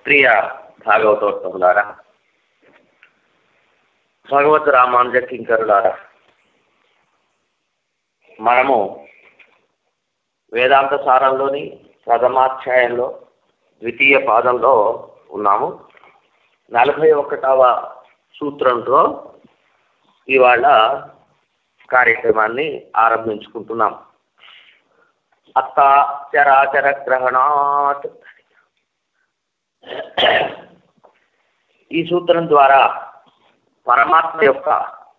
ప్రియ భాగవతోత్తములారా భగవద్ రామానుజ కింకరులారా మనము వేదాంత సారంలోని ప్రథమాధ్యాయంలో ద్వితీయ పాదంలో ఉన్నాము నలభై ఒకటవ సూత్రంతో ఇవాళ కార్యక్రమాన్ని ఆరంభించుకుంటున్నాం అత్త చరాచర గ్రహణాత్ ఈ సూత్రం ద్వారా పరమాత్మ యొక్క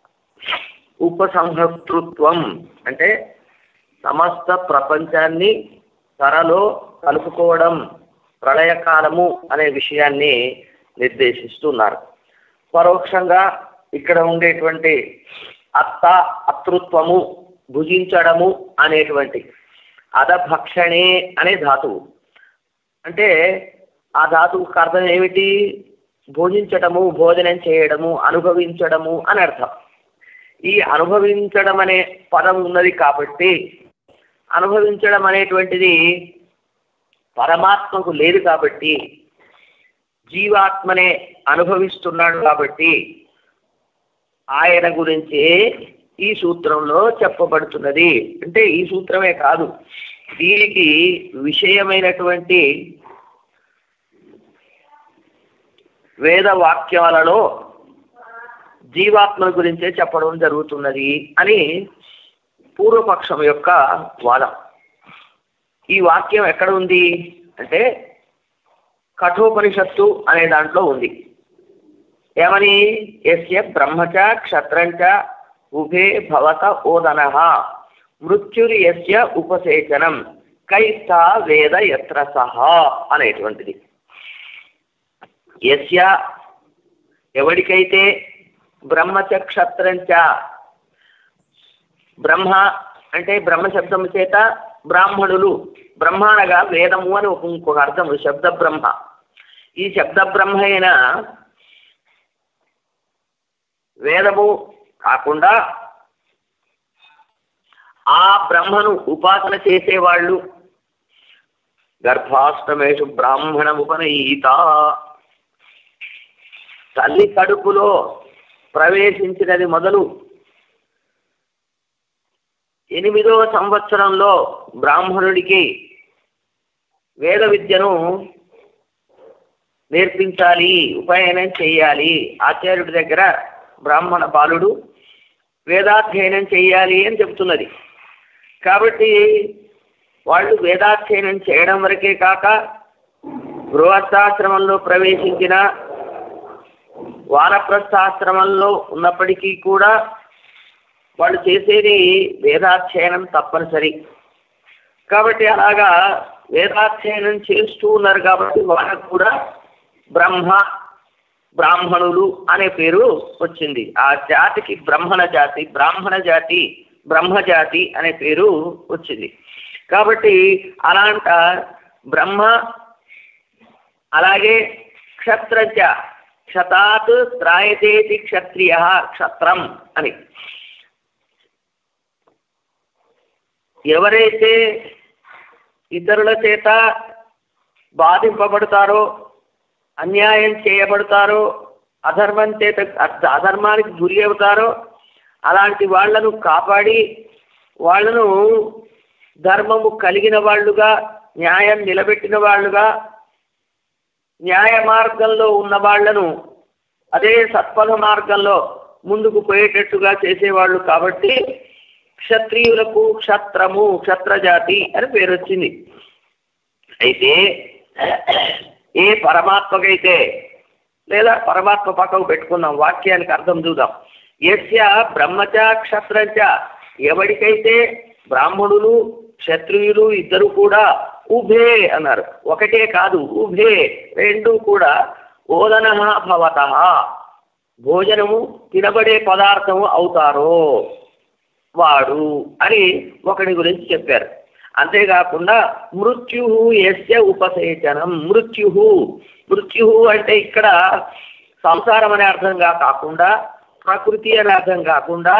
ఉపసంహృతృత్వం అంటే సమస్త ప్రపంచాన్ని తరలో కలుపుకోవడం ప్రళయకాలము అనే విషయాన్ని నిర్దేశిస్తున్నారు పరోక్షంగా ఇక్కడ ఉండేటువంటి అత్త అతృత్వము భుజించడము అనేటువంటి అధభక్షణే అనే ధాతువు అంటే ఆ ధాతువుకి అర్థం ఏమిటి భోజించడము భోజనం చేయడము అనుభవించడము అని అర్థం ఈ అనుభవించడం అనే పదం ఉన్నది కాబట్టి అనుభవించడం అనేటువంటిది పరమాత్మకు లేదు కాబట్టి జీవాత్మనే అనుభవిస్తున్నాడు కాబట్టి ఆయన గురించే ఈ సూత్రంలో చెప్పబడుతున్నది అంటే ఈ సూత్రమే కాదు దీనికి విషయమైనటువంటి వేద వాక్యాలలో జీవాత్మ గురించే చెప్పడం జరుగుతున్నది అని పూర్వపక్షం యొక్క వాదం ఈ వాక్యం ఎక్కడ ఉంది అంటే కఠోపనిషత్తు అనే దాంట్లో ఉంది ఏమని ఎస్య బ్రహ్మచ క్షత్రంచ ఉభే భవత ఓదన మృత్యురి ఎస్య ఉపసేచనం కైస్థ వేద యత్ర సహా అనేటువంటిది ఎస్య ఎవడికైతే బ్రహ్మచ క్షత్రంచ బ్రహ్మ అంటే బ్రహ్మ శబ్దము చేత బ్రాహ్మణులు బ్రహ్మ అనగా వేదము అని ఒక ఇంకొక అర్థము శబ్ద బ్రహ్మ ఈ శబ్ద బ్రహ్మ అయిన వేదము కాకుండా ఆ బ్రహ్మను ఉపాసన చేసేవాళ్ళు గర్భాష్టమేషు బ్రాహ్మణముపనయీత తల్లి కడుపులో ప్రవేశించినది మొదలు ఎనిమిదో సంవత్సరంలో బ్రాహ్మణుడికి వేద విద్యను నేర్పించాలి ఉపనయనం చేయాలి ఆచార్యుడి దగ్గర బ్రాహ్మణ బాలుడు వేదాధ్యయనం చేయాలి అని చెబుతున్నది కాబట్టి వాళ్ళు వేదాధ్యయనం చేయడం వరకే కాక గృహస్థాశ్రమంలో ప్రవేశించిన వానప్రస్థాశ్రమంలో ఉన్నప్పటికీ కూడా వాళ్ళు చేసేది వేదాధ్యయనం తప్పనిసరి కాబట్టి అలాగా వేదాధ్యయనం చేస్తూ ఉన్నారు కాబట్టి వాళ్ళకు కూడా బ్రహ్మ బ్రాహ్మణులు అనే పేరు వచ్చింది ఆ జాతికి బ్రహ్మణ జాతి బ్రాహ్మణ జాతి బ్రహ్మజాతి అనే పేరు వచ్చింది కాబట్టి అలాంట బ్రహ్మ అలాగే క్షత్రజ క్షతాత్ త్రాయతేతి క్షత్రియ క్షత్రం అని ఎవరైతే ఇతరుల చేత బాధింపబడతారో అన్యాయం చేయబడతారో అధర్మం చేత అధర్మానికి గురి అవుతారో అలాంటి వాళ్లను కాపాడి వాళ్లను ధర్మము కలిగిన వాళ్ళుగా న్యాయం నిలబెట్టిన వాళ్ళుగా న్యాయ మార్గంలో ఉన్న వాళ్లను అదే సత్పథ మార్గంలో ముందుకు పోయేటట్టుగా చేసేవాళ్ళు కాబట్టి క్షత్రియులకు క్షత్రము క్షత్రజాతి అని పేరు వచ్చింది అయితే ఏ పరమాత్మకైతే లేదా పరమాత్మ పక్కకు పెట్టుకుందాం వాక్యానికి అర్థం చూద్దాం ఎస్య బ్రహ్మచ క్షత్రంచ ఎవరికైతే బ్రాహ్మణులు క్షత్రియులు ఇద్దరు కూడా ఉభే అన్నారు ఒకటే కాదు ఉభే రెండు కూడా ఓదన భవత భోజనము తినబడే పదార్థము అవుతారో వాడు అని ఒకటి గురించి చెప్పారు అంతేకాకుండా మృత్యు ఎస్య ఉపసేచనం మృత్యు మృత్యు అంటే ఇక్కడ సంసారం అనే అర్థంగా కాకుండా ప్రకృతి అనే అర్థం కాకుండా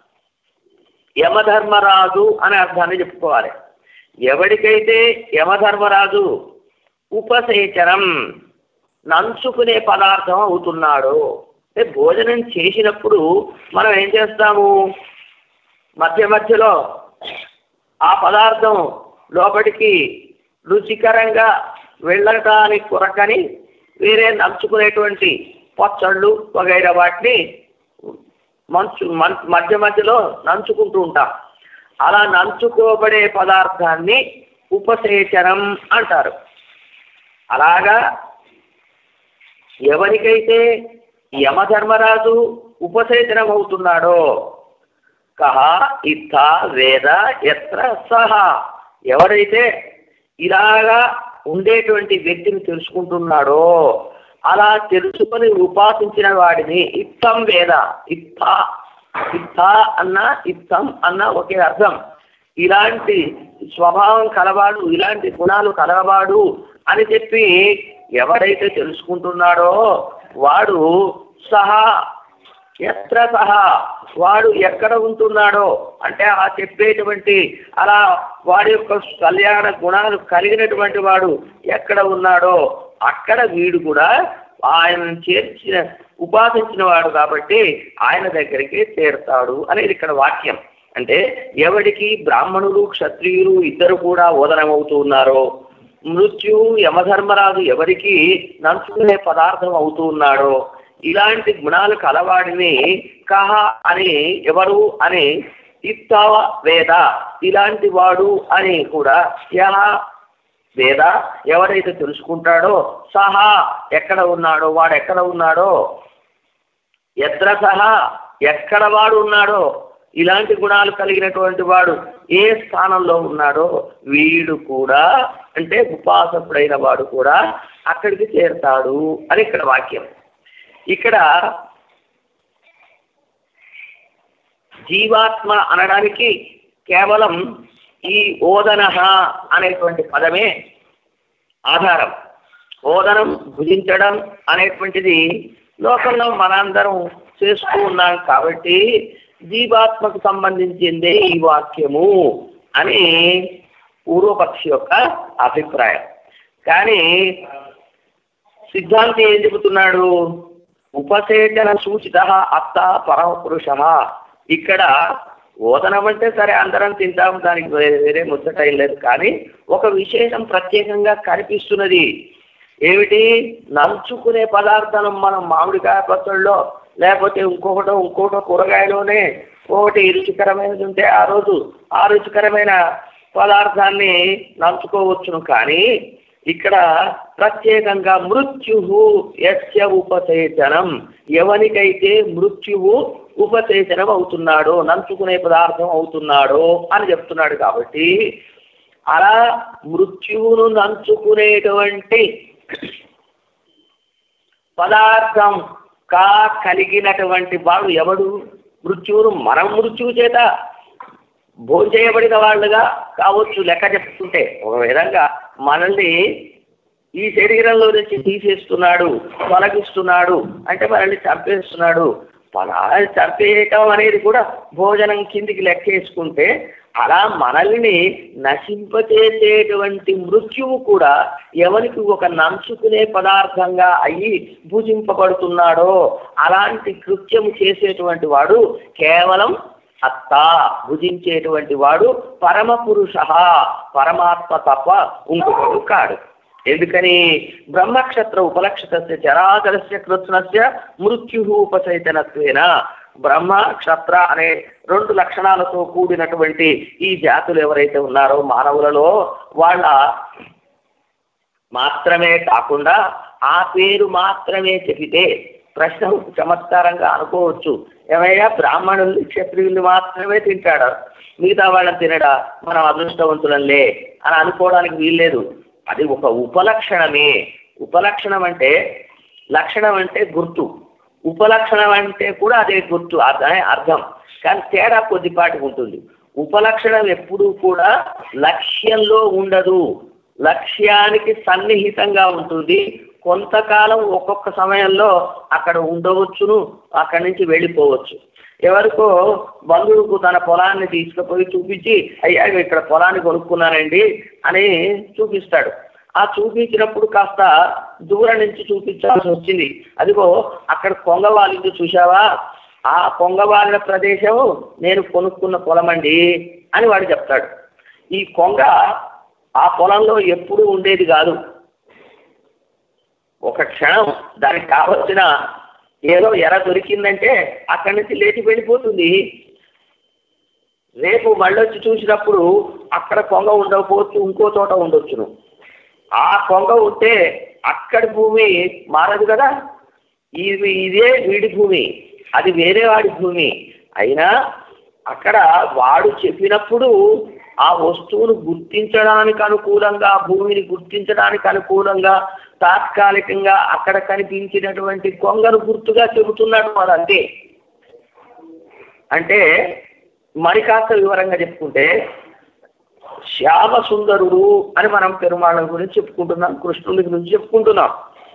యమధర్మరాజు అనే అర్థాన్ని చెప్పుకోవాలి ఎవడికైతే యమధర్మరాజు ఉపసేచనం నంచుకునే పదార్థం అవుతున్నాడు అంటే భోజనం చేసినప్పుడు మనం ఏం చేస్తాము మధ్య మధ్యలో ఆ పదార్థం లోపలికి రుచికరంగా వెళ్ళటానికి కొరకని వేరే నంచుకునేటువంటి పచ్చళ్ళు వగైరా వాటిని మంచు మన్- మధ్య మధ్యలో నంచుకుంటూ ఉంటాం అలా నంచుకోబడే పదార్థాన్ని ఉపసేచనం అంటారు అలాగా ఎవరికైతే యమధర్మరాజు ఉపసేచనం అవుతున్నాడో కహ ఇత్త వేద ఎత్ర సహ ఎవరైతే ఇలాగా ఉండేటువంటి వ్యక్తిని తెలుసుకుంటున్నాడో అలా తెలుసుకొని ఉపాసించిన వాడిని ఇత్తం వేద ఇత్త ఇత్త అన్న ఇత్తం అన్న ఒకే అర్థం ఇలాంటి స్వభావం కలవాడు ఇలాంటి గుణాలు కలవాడు అని చెప్పి ఎవరైతే తెలుసుకుంటున్నాడో వాడు సహా ఎత్ర సహా వాడు ఎక్కడ ఉంటున్నాడో అంటే ఆ చెప్పేటువంటి అలా వాడి యొక్క కళ్యాణ గుణాలు కలిగినటువంటి వాడు ఎక్కడ ఉన్నాడో అక్కడ వీడు కూడా ఆయన చేర్చిన ఉపాసించిన వాడు కాబట్టి ఆయన దగ్గరికి చేరుతాడు అనేది ఇక్కడ వాక్యం అంటే ఎవడికి బ్రాహ్మణులు క్షత్రియులు ఇద్దరు కూడా ఓదనమవుతూ ఉన్నారో మృత్యు యమధర్మరాజు ఎవరికి నంచుకునే పదార్థం అవుతూ ఉన్నాడో ఇలాంటి గుణాలు కలవాడిని కహ అని ఎవరు అని ఇత్తావ వేద ఇలాంటి వాడు అని కూడా యహ వేద ఎవరైతే తెలుసుకుంటాడో సహా ఎక్కడ ఉన్నాడో వాడు ఎక్కడ ఉన్నాడో ఎత్ర సహా ఎక్కడ వాడు ఉన్నాడో ఇలాంటి గుణాలు కలిగినటువంటి వాడు ఏ స్థానంలో ఉన్నాడో వీడు కూడా అంటే ఉపాసకుడైన వాడు కూడా అక్కడికి చేరుతాడు అని ఇక్కడ వాక్యం ఇక్కడ జీవాత్మ అనడానికి కేవలం ఈ ఓదన అనేటువంటి పదమే ఆధారం ఓదనం భుజించడం అనేటువంటిది లోకంలో మనందరం చేస్తూ ఉన్నాం కాబట్టి జీవాత్మకు సంబంధించిందే ఈ వాక్యము అని పూర్వపక్షి యొక్క అభిప్రాయం కానీ సిద్ధాంతి ఏం చెబుతున్నాడు ఉపసేచన సూచిత అత్త పరమపురుష ఇక్కడ ఓదనం అంటే సరే అందరం తింటాం దానికి వే- వేరే ముచ్చట ఏం లేదు కానీ ఒక విశేషం ప్రత్యేకంగా కనిపిస్తున్నది ఏమిటి నంచుకునే పదార్థం మనం మామిడికాయ పచ్చళ్ళలో లేకపోతే ఇంకొకటో ఇంకోటో కూరగాయలోనే ఒకటి రుచికరమైనది ఉంటే ఆ రోజు ఆ రుచికరమైన పదార్థాన్ని నంచుకోవచ్చును కానీ ఇక్కడ ప్రత్యేకంగా మృత్యు యస్య ఉపసేచనం ఎవనికైతే మృత్యువు ఉపసేచనం అవుతున్నాడో నంచుకునే పదార్థం అవుతున్నాడో అని చెప్తున్నాడు కాబట్టి అలా మృత్యువును నంచుకునేటువంటి పదార్థం కా కలిగినటువంటి వాడు ఎవడు మృత్యువును మనం మృత్యువు చేత భోంచేయబడిన వాళ్ళుగా కావచ్చు లెక్క చెప్పుకుంటే ఒక విధంగా మనల్ని ఈ శరీరంలో నుంచి తీసేస్తున్నాడు తొలగిస్తున్నాడు అంటే మనల్ని చంపేస్తున్నాడు పలా చంపేయటం అనేది కూడా భోజనం కిందికి లెక్కేసుకుంటే అలా మనల్ని నశింపచేసేటువంటి మృత్యువు కూడా ఎవరికి ఒక నంచుకునే పదార్థంగా అయ్యి భుజింపబడుతున్నాడో అలాంటి కృత్యము చేసేటువంటి వాడు కేవలం అత్త భుజించేటువంటి వాడు పరమ పురుష పరమాత్మ తప్ప ఇంకొకడు కాడు ఎందుకని బ్రహ్మక్షత్ర ఉపలక్షిత చరాచరస్య కృత్నస్య మృత్యు ఉపసైతనత్వేన బ్రహ్మ క్షత్ర అనే రెండు లక్షణాలతో కూడినటువంటి ఈ జాతులు ఎవరైతే ఉన్నారో మానవులలో వాళ్ళ మాత్రమే కాకుండా ఆ పేరు మాత్రమే చెబితే ప్రశ్న చమత్కారంగా అనుకోవచ్చు ఏమయ్యా బ్రాహ్మణుల్ని క్షత్రియుల్ని మాత్రమే తింటాడు మిగతా వాళ్ళని తినడా మనం అదృష్టవంతులంలే అని అనుకోవడానికి వీల్లేదు అది ఒక ఉపలక్షణమే ఉపలక్షణం అంటే లక్షణం అంటే గుర్తు ఉపలక్షణం అంటే కూడా అదే గుర్తు అదే అర్థం కానీ తేడా కొద్దిపాటి ఉంటుంది ఉపలక్షణం ఎప్పుడూ కూడా లక్ష్యంలో ఉండదు లక్ష్యానికి సన్నిహితంగా ఉంటుంది కొంతకాలం ఒక్కొక్క సమయంలో అక్కడ ఉండవచ్చును అక్కడి నుంచి వెళ్ళిపోవచ్చు ఎవరికో బంధువుకు తన పొలాన్ని తీసుకుపోయి చూపించి అయ్యా ఇక్కడ పొలాన్ని కొనుక్కున్నానండి అని చూపిస్తాడు ఆ చూపించినప్పుడు కాస్త దూరం నుంచి చూపించాల్సి వచ్చింది అదిగో అక్కడ కొంగవాలింది చూసావా ఆ కొంగవాలిన ప్రదేశం నేను కొనుక్కున్న పొలమండి అని వాడు చెప్తాడు ఈ కొంగ ఆ పొలంలో ఎప్పుడూ ఉండేది కాదు ఒక క్షణం దానికి కావలసిన ఏదో ఎర దొరికిందంటే అక్కడి నుంచి లేచి వెళ్ళిపోతుంది రేపు మళ్ళొచ్చి చూసినప్పుడు అక్కడ కొంగ ఉండకపోవచ్చు ఇంకో చోట ఉండొచ్చును ఆ కొంగ ఉంటే అక్కడి భూమి మారదు కదా ఇది ఇదే వీడి భూమి అది వేరే వాడి భూమి అయినా అక్కడ వాడు చెప్పినప్పుడు ఆ వస్తువును గుర్తించడానికి అనుకూలంగా ఆ భూమిని గుర్తించడానికి అనుకూలంగా తాత్కాలికంగా అక్కడ కనిపించినటువంటి కొంగను గుర్తుగా చెబుతున్నాడు వాడు అంతే అంటే మరి కాస్త వివరంగా చెప్పుకుంటే శ్యామ సుందరుడు అని మనం పెరుమాళ గురించి చెప్పుకుంటున్నాం కృష్ణుడి గురించి చెప్పుకుంటున్నాం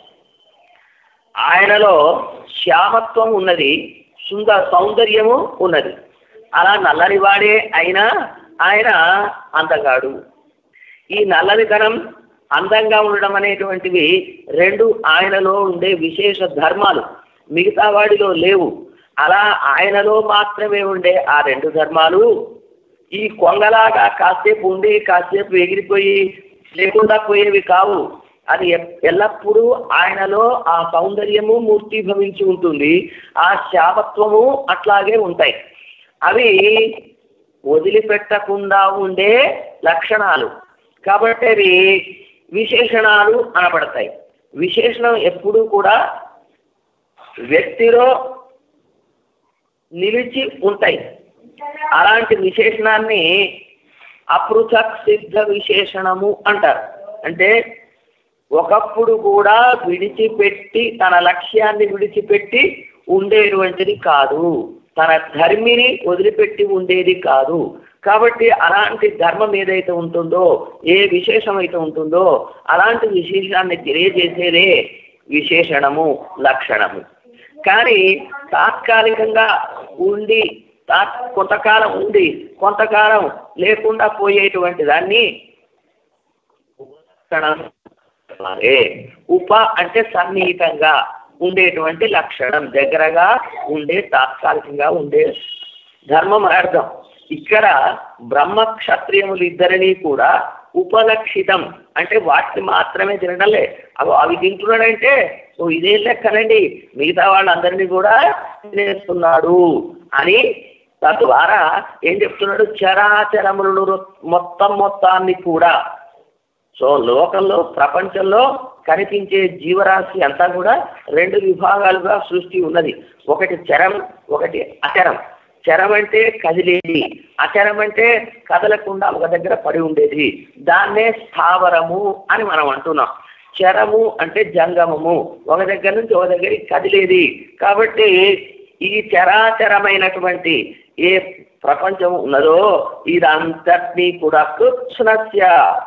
ఆయనలో శ్యామత్వం ఉన్నది సుందర సౌందర్యము ఉన్నది అలా నల్లనివాడే అయినా ఆయన అందగాడు ఈ నల్లనితనం అందంగా ఉండడం అనేటువంటివి రెండు ఆయనలో ఉండే విశేష ధర్మాలు మిగతా వాడిలో లేవు అలా ఆయనలో మాత్రమే ఉండే ఆ రెండు ధర్మాలు ఈ కొంగలాగా కాసేపు ఉండి కాసేపు ఎగిరిపోయి లేకుండా పోయేవి కావు అది ఎప్- ఎల్లప్పుడూ ఆయనలో ఆ సౌందర్యము మూర్తిభవించి ఉంటుంది ఆ శాపత్వము అట్లాగే ఉంటాయి అవి వదిలిపెట్టకుండా ఉండే లక్షణాలు కాబట్టి అవి విశేషణాలు అనబడతాయి విశేషణం ఎప్పుడూ కూడా వ్యక్తిలో నిలిచి ఉంటాయి అలాంటి విశేషణాన్ని అపృథక్ సిద్ధ విశేషణము అంటారు అంటే ఒకప్పుడు కూడా విడిచిపెట్టి తన లక్ష్యాన్ని విడిచిపెట్టి ఉండేటువంటిది కాదు తన ధర్మిని వదిలిపెట్టి ఉండేది కాదు కాబట్టి అలాంటి ధర్మం ఏదైతే ఉంటుందో ఏ విశేషం అయితే ఉంటుందో అలాంటి విశేషాన్ని తెలియజేసేదే విశేషణము లక్షణము కానీ తాత్కాలికంగా ఉండి తా- కొంతకాలం ఉండి కొంతకాలం లేకుండా పోయేటువంటి దాన్ని లక్షణం అలాగే ఉప అంటే సన్నిహితంగా ఉండేటువంటి లక్షణం దగ్గరగా ఉండే తాత్కాలికంగా ఉండే ధర్మం అని అర్థం ఇక్కడ బ్రహ్మ క్షత్రియములు ఇద్దరిని కూడా ఉపలక్షితం అంటే వాటిని మాత్రమే తినడంలే అవి అవి తింటున్నాడంటే ఓ ఇదే లెక్కనండి మిగతా వాళ్ళందరినీ కూడా తినేస్తున్నాడు అని తద్వారా ఏం చెప్తున్నాడు చరాచరములను మొత్తం మొత్తాన్ని కూడా సో లోకంలో ప్రపంచంలో కనిపించే జీవరాశి అంతా కూడా రెండు విభాగాలుగా సృష్టి ఉన్నది ఒకటి చరం ఒకటి అచరం చరం అంటే కదిలేది అచరం అంటే కదలకుండా ఒక దగ్గర పడి ఉండేది దాన్నే స్థావరము అని మనం అంటున్నాం చరము అంటే జంగమము ఒక దగ్గర నుంచి ఒక దగ్గరికి కదిలేది కాబట్టి ఈ చరాచరమైనటువంటి ఏ ప్రపంచం ఉన్నదో ఇదంతటినీ కూడా కృత్స్నస్య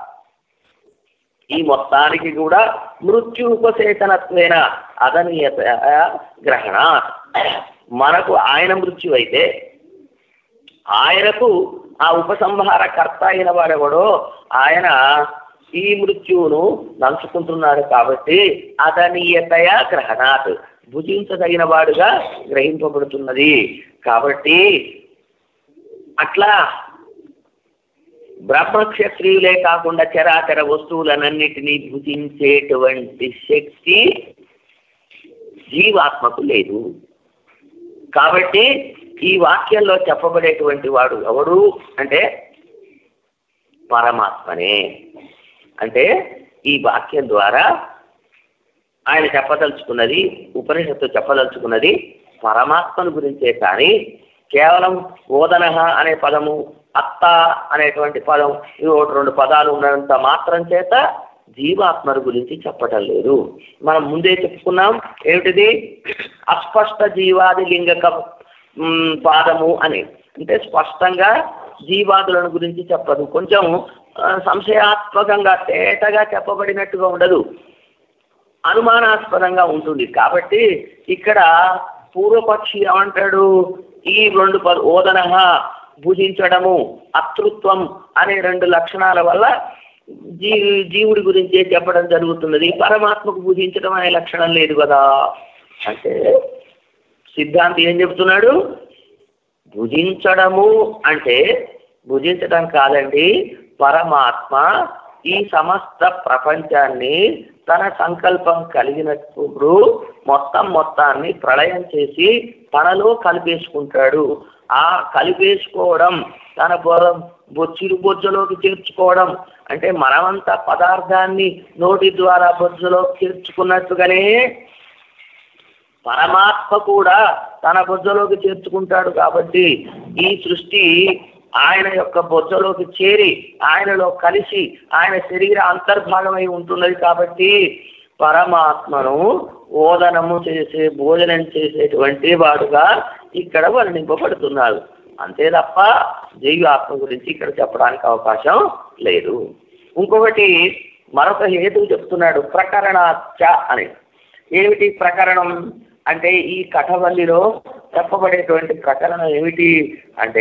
ఈ మొత్తానికి కూడా మృత్యు ఉపసేచనత్వేన అదనీయత గ్రహణ మనకు ఆయన మృత్యు అయితే ఆయనకు ఆ ఉపసంహార కర్త అయిన వాడెవడో ఆయన ఈ మృత్యువును నంచుకుంటున్నాడు కాబట్టి అదనీయతయ గ్రహణాత్ భుజించదగిన వాడుగా గ్రహింపబడుతున్నది కాబట్టి అట్లా బ్రహ్మక్షత్రియులే కాకుండా చరాచర వస్తువులనన్నిటినీ భుజించేటువంటి శక్తి జీవాత్మకు లేదు కాబట్టి ఈ వాక్యంలో చెప్పబడేటువంటి వాడు ఎవడు అంటే పరమాత్మనే అంటే ఈ వాక్యం ద్వారా ఆయన చెప్పదలుచుకున్నది ఉపనిషత్తు చెప్పదలుచుకున్నది పరమాత్మను గురించే కానీ కేవలం ఓదన అనే పదము అత్త అనేటువంటి పదం ఇవి ఒకటి రెండు పదాలు ఉన్నంత మాత్రం చేత జీవాత్మను గురించి చెప్పటం లేదు మనం ముందే చెప్పుకున్నాం ఏమిటిది అస్పష్ట జీవాది లింగక మ్, పాదము అని అంటే స్పష్టంగా జీవాదులను గురించి చెప్పదు కొంచెం ఆ, సంశయాత్మకంగా తేటగా చెప్పబడినట్టుగా ఉండదు అనుమానాస్పదంగా ఉంటుంది కాబట్టి ఇక్కడ పూర్వపక్షి ఏమంటాడు ఈ రెండు పద ఓదన భుజించడము అతృత్వం అనే రెండు లక్షణాల వల్ల జీ జీవుడి గురించే చెప్పడం జరుగుతున్నది పరమాత్మకు పూజించడం అనే లక్షణం లేదు కదా అంటే సిద్ధాంతి ఏం చెప్తున్నాడు భుజించడము అంటే భుజించడం కాదండి పరమాత్మ ఈ సమస్త ప్రపంచాన్ని తన సంకల్పం కలిగినప్పుడు మొత్తం మొత్తాన్ని ప్రళయం చేసి తనలో కలిపేసుకుంటాడు ఆ కలిపేసుకోవడం తన బొ- బొచ్చిరు బొజ్జలోకి చేర్చుకోవడం అంటే మనమంతా పదార్థాన్ని నోటి ద్వారా బొజ్జలోకి చేర్చుకున్నట్టుగానే పరమాత్మ కూడా తన బొజ్జలోకి చేర్చుకుంటాడు కాబట్టి ఈ సృష్టి ఆయన యొక్క బొజ్జలోకి చేరి ఆయనలో కలిసి ఆయన శరీర అంతర్భాగమై ఉంటున్నది కాబట్టి పరమాత్మను ఓదనము చేసే భోజనం చేసేటువంటి వాడుగా ఇక్కడ వర్ణింపబడుతున్నారు అంతే తప్ప జీవాత్మ గురించి ఇక్కడ చెప్పడానికి అవకాశం లేదు ఇంకొకటి మరొక హేతువు చెప్తున్నాడు ప్రకరణాచ అని ఏమిటి ప్రకరణం అంటే ఈ కథవల్లిలో చెప్పబడేటువంటి ప్రకరణం ఏమిటి అంటే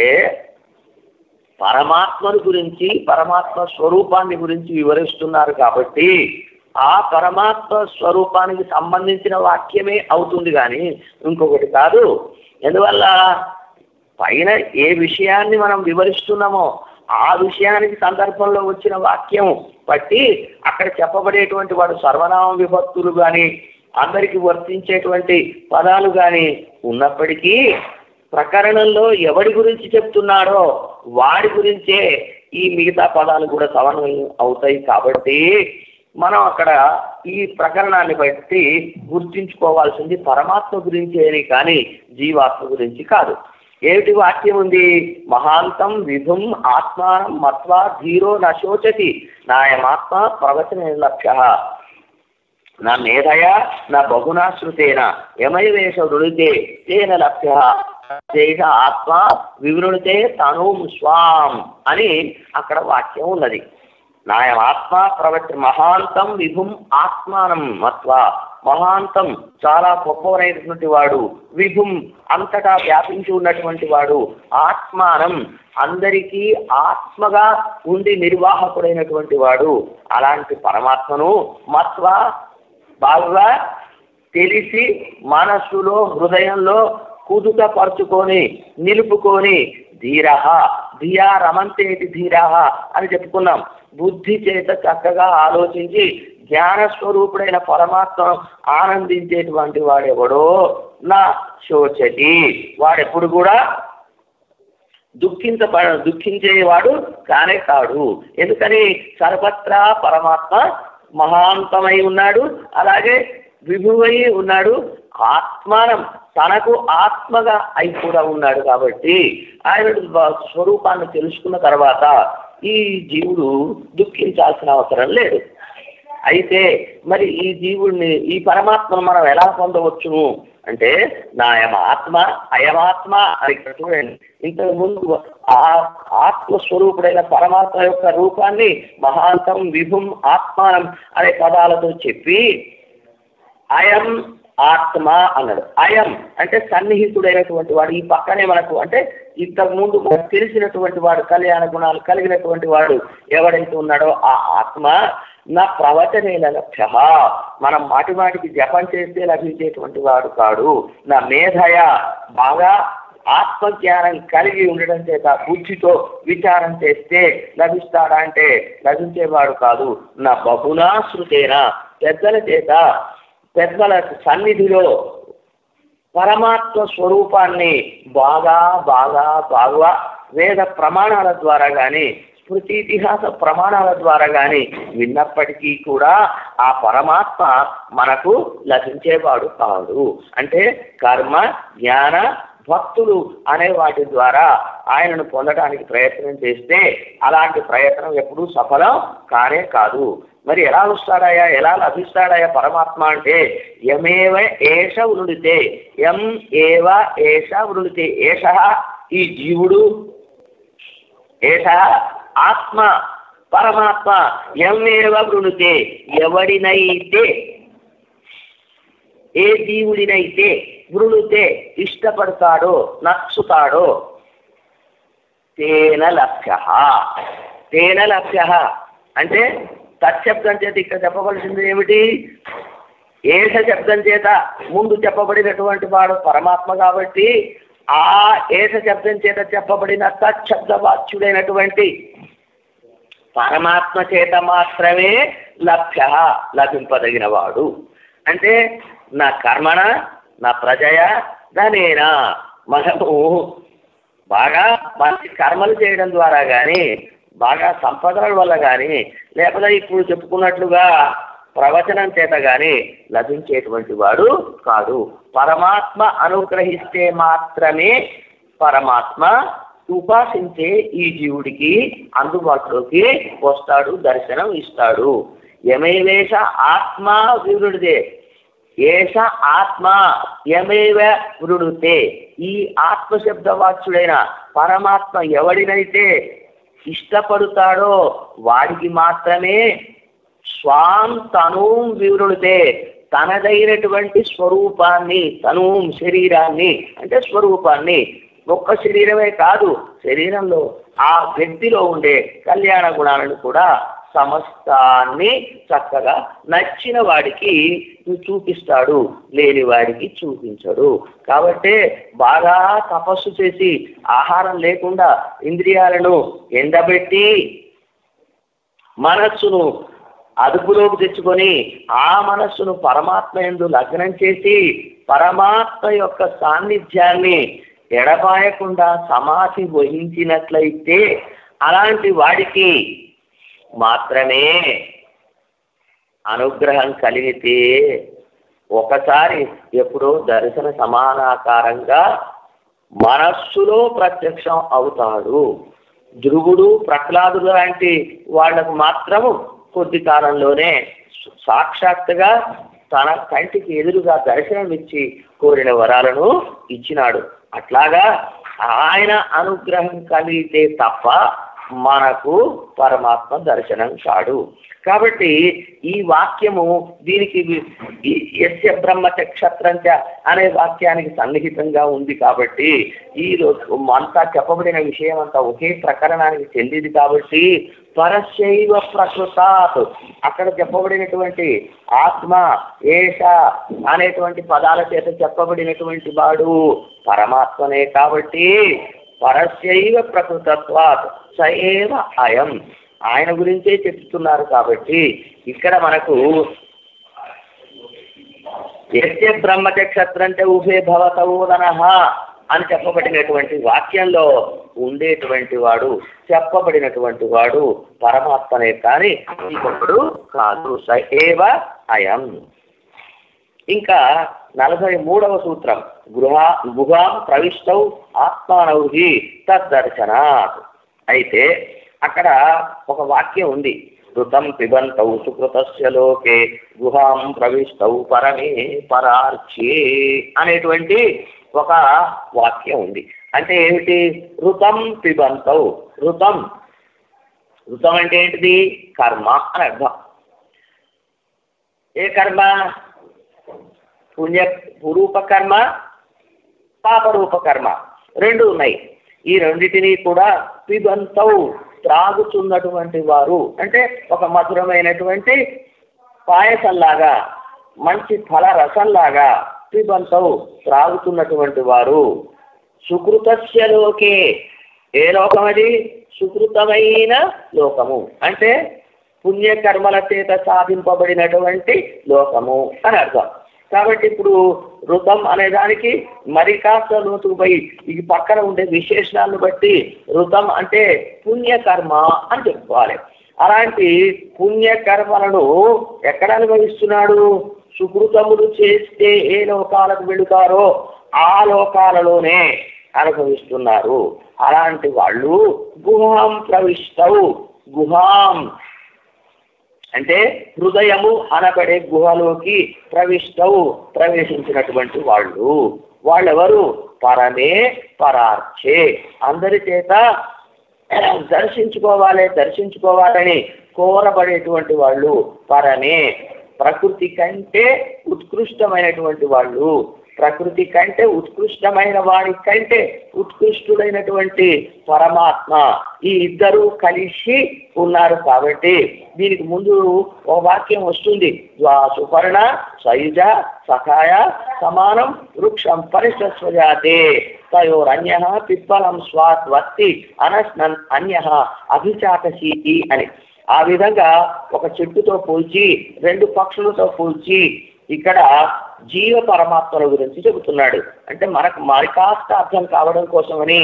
పరమాత్మను గురించి పరమాత్మ స్వరూపాన్ని గురించి వివరిస్తున్నారు కాబట్టి ఆ పరమాత్మ స్వరూపానికి సంబంధించిన వాక్యమే అవుతుంది కానీ ఇంకొకటి కాదు ఎందువల్ల పైన ఏ విషయాన్ని మనం వివరిస్తున్నామో ఆ విషయానికి సందర్భంలో వచ్చిన వాక్యం బట్టి అక్కడ చెప్పబడేటువంటి వాడు సర్వనామ విభక్తులు కానీ అందరికి వర్తించేటువంటి పదాలు కానీ ఉన్నప్పటికీ ప్రకరణంలో ఎవడి గురించి చెప్తున్నాడో వాడి గురించే ఈ మిగతా పదాలు కూడా సమన్వయం అవుతాయి కాబట్టి మనం అక్కడ ఈ ప్రకరణాన్ని బట్టి గుర్తించుకోవాల్సింది పరమాత్మ గురించి అని కానీ జీవాత్మ గురించి కాదు ఏమిటి వాక్యం ఉంది మహాంతం విధుం ఆత్మానం మత్వా ధీరో నశోచతి నాయమాత్మ ప్రవచన లక్ష్య నా మేధయ నా బహునా శృతేన యమయవేష వృణితే తేన లక్ష్య దేశ ఆత్మ వివృణితే తను స్వాం అని అక్కడ వాక్యం ఉన్నది నాయం ఆత్మ ప్రవచ మహాంతం విభుం ఆత్మానం మత్వా మహాంతం చాలా గొప్పవరైనటువంటి వాడు విభుం అంతటా వ్యాపించి ఉన్నటువంటి వాడు ఆత్మానం అందరికీ ఆత్మగా ఉండి నిర్వాహకుడైనటువంటి వాడు అలాంటి పరమాత్మను మత్వ బాగా తెలిసి మనస్సులో హృదయంలో కుదుట పరుచుకొని నిలుపుకొని ధీర ధియా రమంతేటి ధీర అని చెప్పుకున్నాం బుద్ధి చేత చక్కగా ఆలోచించి జ్ఞాన స్వరూపుడైన పరమాత్మ ఆనందించేటువంటి వాడెవడో నా శోచతి వాడెప్పుడు కూడా దుఃఖించ దుఃఖించేవాడు కానే కాడు ఎందుకని సర్వత్రా పరమాత్మ మహాంతమై ఉన్నాడు అలాగే విభువై ఉన్నాడు ఆత్మానం తనకు ఆత్మగా అయి కూడా ఉన్నాడు కాబట్టి ఆయన స్వరూపాన్ని తెలుసుకున్న తర్వాత ఈ జీవుడు దుఃఖించాల్సిన అవసరం లేదు అయితే మరి ఈ జీవుడిని ఈ పరమాత్మను మనం ఎలా పొందవచ్చును అంటే నాయమ ఆత్మ అయమాత్మ అని ఇక్కడ చూడండి ఇంతకు ముందు ఆ ఆత్మస్వరూపుడైన పరమాత్మ యొక్క రూపాన్ని మహాంతం విభుం ఆత్మానం అనే పదాలతో చెప్పి అయం ఆత్మ అన్నాడు అయం అంటే సన్నిహితుడైనటువంటి వాడు ఈ పక్కనే మనకు అంటే ఇంతకు ముందు మనకు తెలిసినటువంటి వాడు కళ్యాణ గుణాలు కలిగినటువంటి వాడు ఎవడైతే ఉన్నాడో ఆ ఆత్మ నా ప్రవచనేల లక్ష్య మనం మాటి మాటికి జపం చేస్తే లభించేటువంటి వాడు కాడు నా మేధయ బాగా ఆత్మజ్ఞానం కలిగి ఉండడం చేత బుద్ధితో విచారం చేస్తే లభిస్తాడా అంటే లభించేవాడు కాదు నా బహునా శృతేన పెద్దల చేత పెద్దల సన్నిధిలో పరమాత్మ స్వరూపాన్ని బాగా బాగా బాగా వేద ప్రమాణాల ద్వారా కానీ స్మృతి ఇతిహాస ప్రమాణాల ద్వారా కానీ విన్నప్పటికీ కూడా ఆ పరమాత్మ మనకు లభించేవాడు కాదు అంటే కర్మ జ్ఞాన భక్తులు అనే వాటి ద్వారా ఆయనను పొందడానికి ప్రయత్నం చేస్తే అలాంటి ప్రయత్నం ఎప్పుడూ సఫలం కానే కాదు మరి ఎలా వస్తాడాయా ఎలా లభిస్తాడాయా పరమాత్మ అంటే యమేవ ఏష వృడితే ఎం ఏవ ఏష వృడితే ఏష ఈ జీవుడు ఏష ఆత్మ పరమాత్మ ఎమేవ వృణుతే ఎవడినైతే ఏ జీవుడినైతే వృణుతే ఇష్టపడతాడో నచ్చుతాడో తేన లభ్య తేన లభ్య అంటే తత్శబ్దం చేత ఇక్కడ చెప్పవలసింది ఏమిటి ఏష శబ్దం చేత ముందు చెప్పబడినటువంటి వాడు పరమాత్మ కాబట్టి ఆ ఏష శబ్దం చేత చెప్పబడిన తత్శబ్ద వాచ్యుడైనటువంటి పరమాత్మ చేత మాత్రమే లభ్య లభింపదగిన వాడు అంటే నా కర్మణ నా ప్రజయ ధనేనా మనము బాగా మంచి కర్మలు చేయడం ద్వారా కానీ బాగా సంపదల వల్ల కానీ లేకపోతే ఇప్పుడు చెప్పుకున్నట్లుగా ప్రవచనం చేత కానీ లభించేటువంటి వాడు కాదు పరమాత్మ అనుగ్రహిస్తే మాత్రమే పరమాత్మ ఉపాసించే ఈ జీవుడికి అందుబాటులోకి వస్తాడు దర్శనం ఇస్తాడు యమేవేశ ఆత్మ వివృడిదే ఏష ఆత్మ యమేవ వృడుతే ఈ ఆత్మశబ్దవాచ్యుడైన పరమాత్మ ఎవడినైతే ఇష్టపడుతాడో వాడికి మాత్రమే స్వాం తనూం వివృడితే తనదైనటువంటి స్వరూపాన్ని తనూం శరీరాన్ని అంటే స్వరూపాన్ని ఒక్క శరీరమే కాదు శరీరంలో ఆ వ్యక్తిలో ఉండే కళ్యాణ గుణాలను కూడా సమస్తాన్ని చక్కగా నచ్చిన వాడికి చూపిస్తాడు లేని వాడికి చూపించడు కాబట్టి బాగా తపస్సు చేసి ఆహారం లేకుండా ఇంద్రియాలను ఎండబెట్టి మనస్సును అదుపులోకి తెచ్చుకొని ఆ మనస్సును పరమాత్మ ఎందు లగ్నం చేసి పరమాత్మ యొక్క సాన్నిధ్యాన్ని ఎడబాయకుండా సమాధి వహించినట్లయితే అలాంటి వాడికి మాత్రమే అనుగ్రహం కలిగితే ఒకసారి ఎప్పుడో దర్శన సమానాకారంగా మనస్సులో ప్రత్యక్షం అవుతాడు ధ్రువుడు ప్రహ్లాదుడు లాంటి వాళ్లకు మాత్రము కొద్ది కాలంలోనే సాక్షాత్తుగా తన కంటికి ఎదురుగా దర్శనం ఇచ్చి కోరిన వరాలను ఇచ్చినాడు అట్లాగా ఆయన అనుగ్రహం కలిగితే తప్ప మనకు పరమాత్మ దర్శనం కాడు కాబట్టి ఈ వాక్యము దీనికి ఎస్య బ్రహ్మ క్షత్రంచ అనే వాక్యానికి సన్నిహితంగా ఉంది కాబట్టి ఈ రోజు అంతా చెప్పబడిన విషయం అంతా ఒకే ప్రకరణానికి చెందింది కాబట్టి పరశైవ ప్రకృతాత్ అక్కడ చెప్పబడినటువంటి ఆత్మ ఏష అనేటువంటి పదాల చేత చెప్పబడినటువంటి వాడు పరమాత్మనే కాబట్టి పరశైవ ప్రకృతత్వాత్ సైవ అయం ఆయన గురించే చెప్తున్నారు కాబట్టి ఇక్కడ మనకు ఎస్య బ్రహ్మచ క్షత్రంటే ఉభే భవతోదనః అని చెప్పబడినటువంటి వాక్యంలో ఉండేటువంటి వాడు చెప్పబడినటువంటి వాడు పరమాత్మనే కానీ ఇంకొకడు కాదు సైవ అయం ఇంకా నలభై మూడవ సూత్రం గృహ గుహాం ప్రవిష్టౌ ఆత్మానౌహి తద్దర్శనాత్ అయితే అక్కడ ఒక వాక్యం ఉంది ఋతం పిబంతౌ సుకృతస్య లోకే గుహాం ప్రవిష్టౌ పరమే పరార్చ్యే అనేటువంటి ఒక వాక్యం ఉంది అంటే ఏమిటి ఋతం పిబంతౌ ఋతం ఋతం అంటే ఏంటిది కర్మ అని అర్థం ఏ కర్మ పుణ్య రూపకర్మ పాపరూపకర్మ రెండు ఉన్నాయి ఈ రెండిటిని కూడా పిబంతౌ త్రాగుతున్నటువంటి వారు అంటే ఒక మధురమైనటువంటి పాయసంలాగా మంచి ఫల రసంలాగా పిబంతౌ త్రాగుతున్నటువంటి వారు సుకృతస్య లోకే ఏ లోకం అది సుకృతమైన లోకము అంటే పుణ్యకర్మల చేత సాధింపబడినటువంటి లోకము అని అర్థం కాబట్టి ఇప్పుడు ఋతం అనే దానికి మరి కాస్త లోతుకు పోయి ఈ పక్కన ఉండే విశేషణాలను బట్టి ఋతం అంటే పుణ్యకర్మ అని చెప్పుకోవాలి అలాంటి పుణ్యకర్మలను ఎక్కడ అనుభవిస్తున్నాడు సుకృతములు చేస్తే ఏ లోకాలకు వెళుతారో ఆ లోకాలలోనే అనుభవిస్తున్నారు అలాంటి వాళ్ళు గుహాం ప్రవిష్టవు గుహాం అంటే హృదయము అనబడే గుహలోకి ప్రవిష్టవు ప్రవేశించినటువంటి వాళ్ళు వాళ్ళెవరు పరమే పరార్చే అందరి చేత దర్శించుకోవాలి దర్శించుకోవాలని కోరబడేటువంటి వాళ్ళు పరమే ప్రకృతి కంటే ఉత్కృష్టమైనటువంటి వాళ్ళు ప్రకృతి కంటే ఉత్కృష్టమైన వాడి కంటే ఉత్కృష్టుడైనటువంటి పరమాత్మ ఈ ఇద్దరు కలిసి ఉన్నారు కాబట్టి దీనికి ముందు ఓ వాక్యం వస్తుంది ద్వా సుపర్ణ సయుజ సఖాయ సమానం వృక్షం పరిశస్వజాతే తయోరన్య పిప్పలం స్వాత్ వత్తి అనస్నన్ అన్య అభిచాకశీతి అని ఆ విధంగా ఒక చెట్టుతో పోల్చి రెండు పక్షులతో పోల్చి ఇక్కడ జీవ పరమాత్మల గురించి చెబుతున్నాడు అంటే మనకు మరి కాస్త అర్థం కావడం కోసమని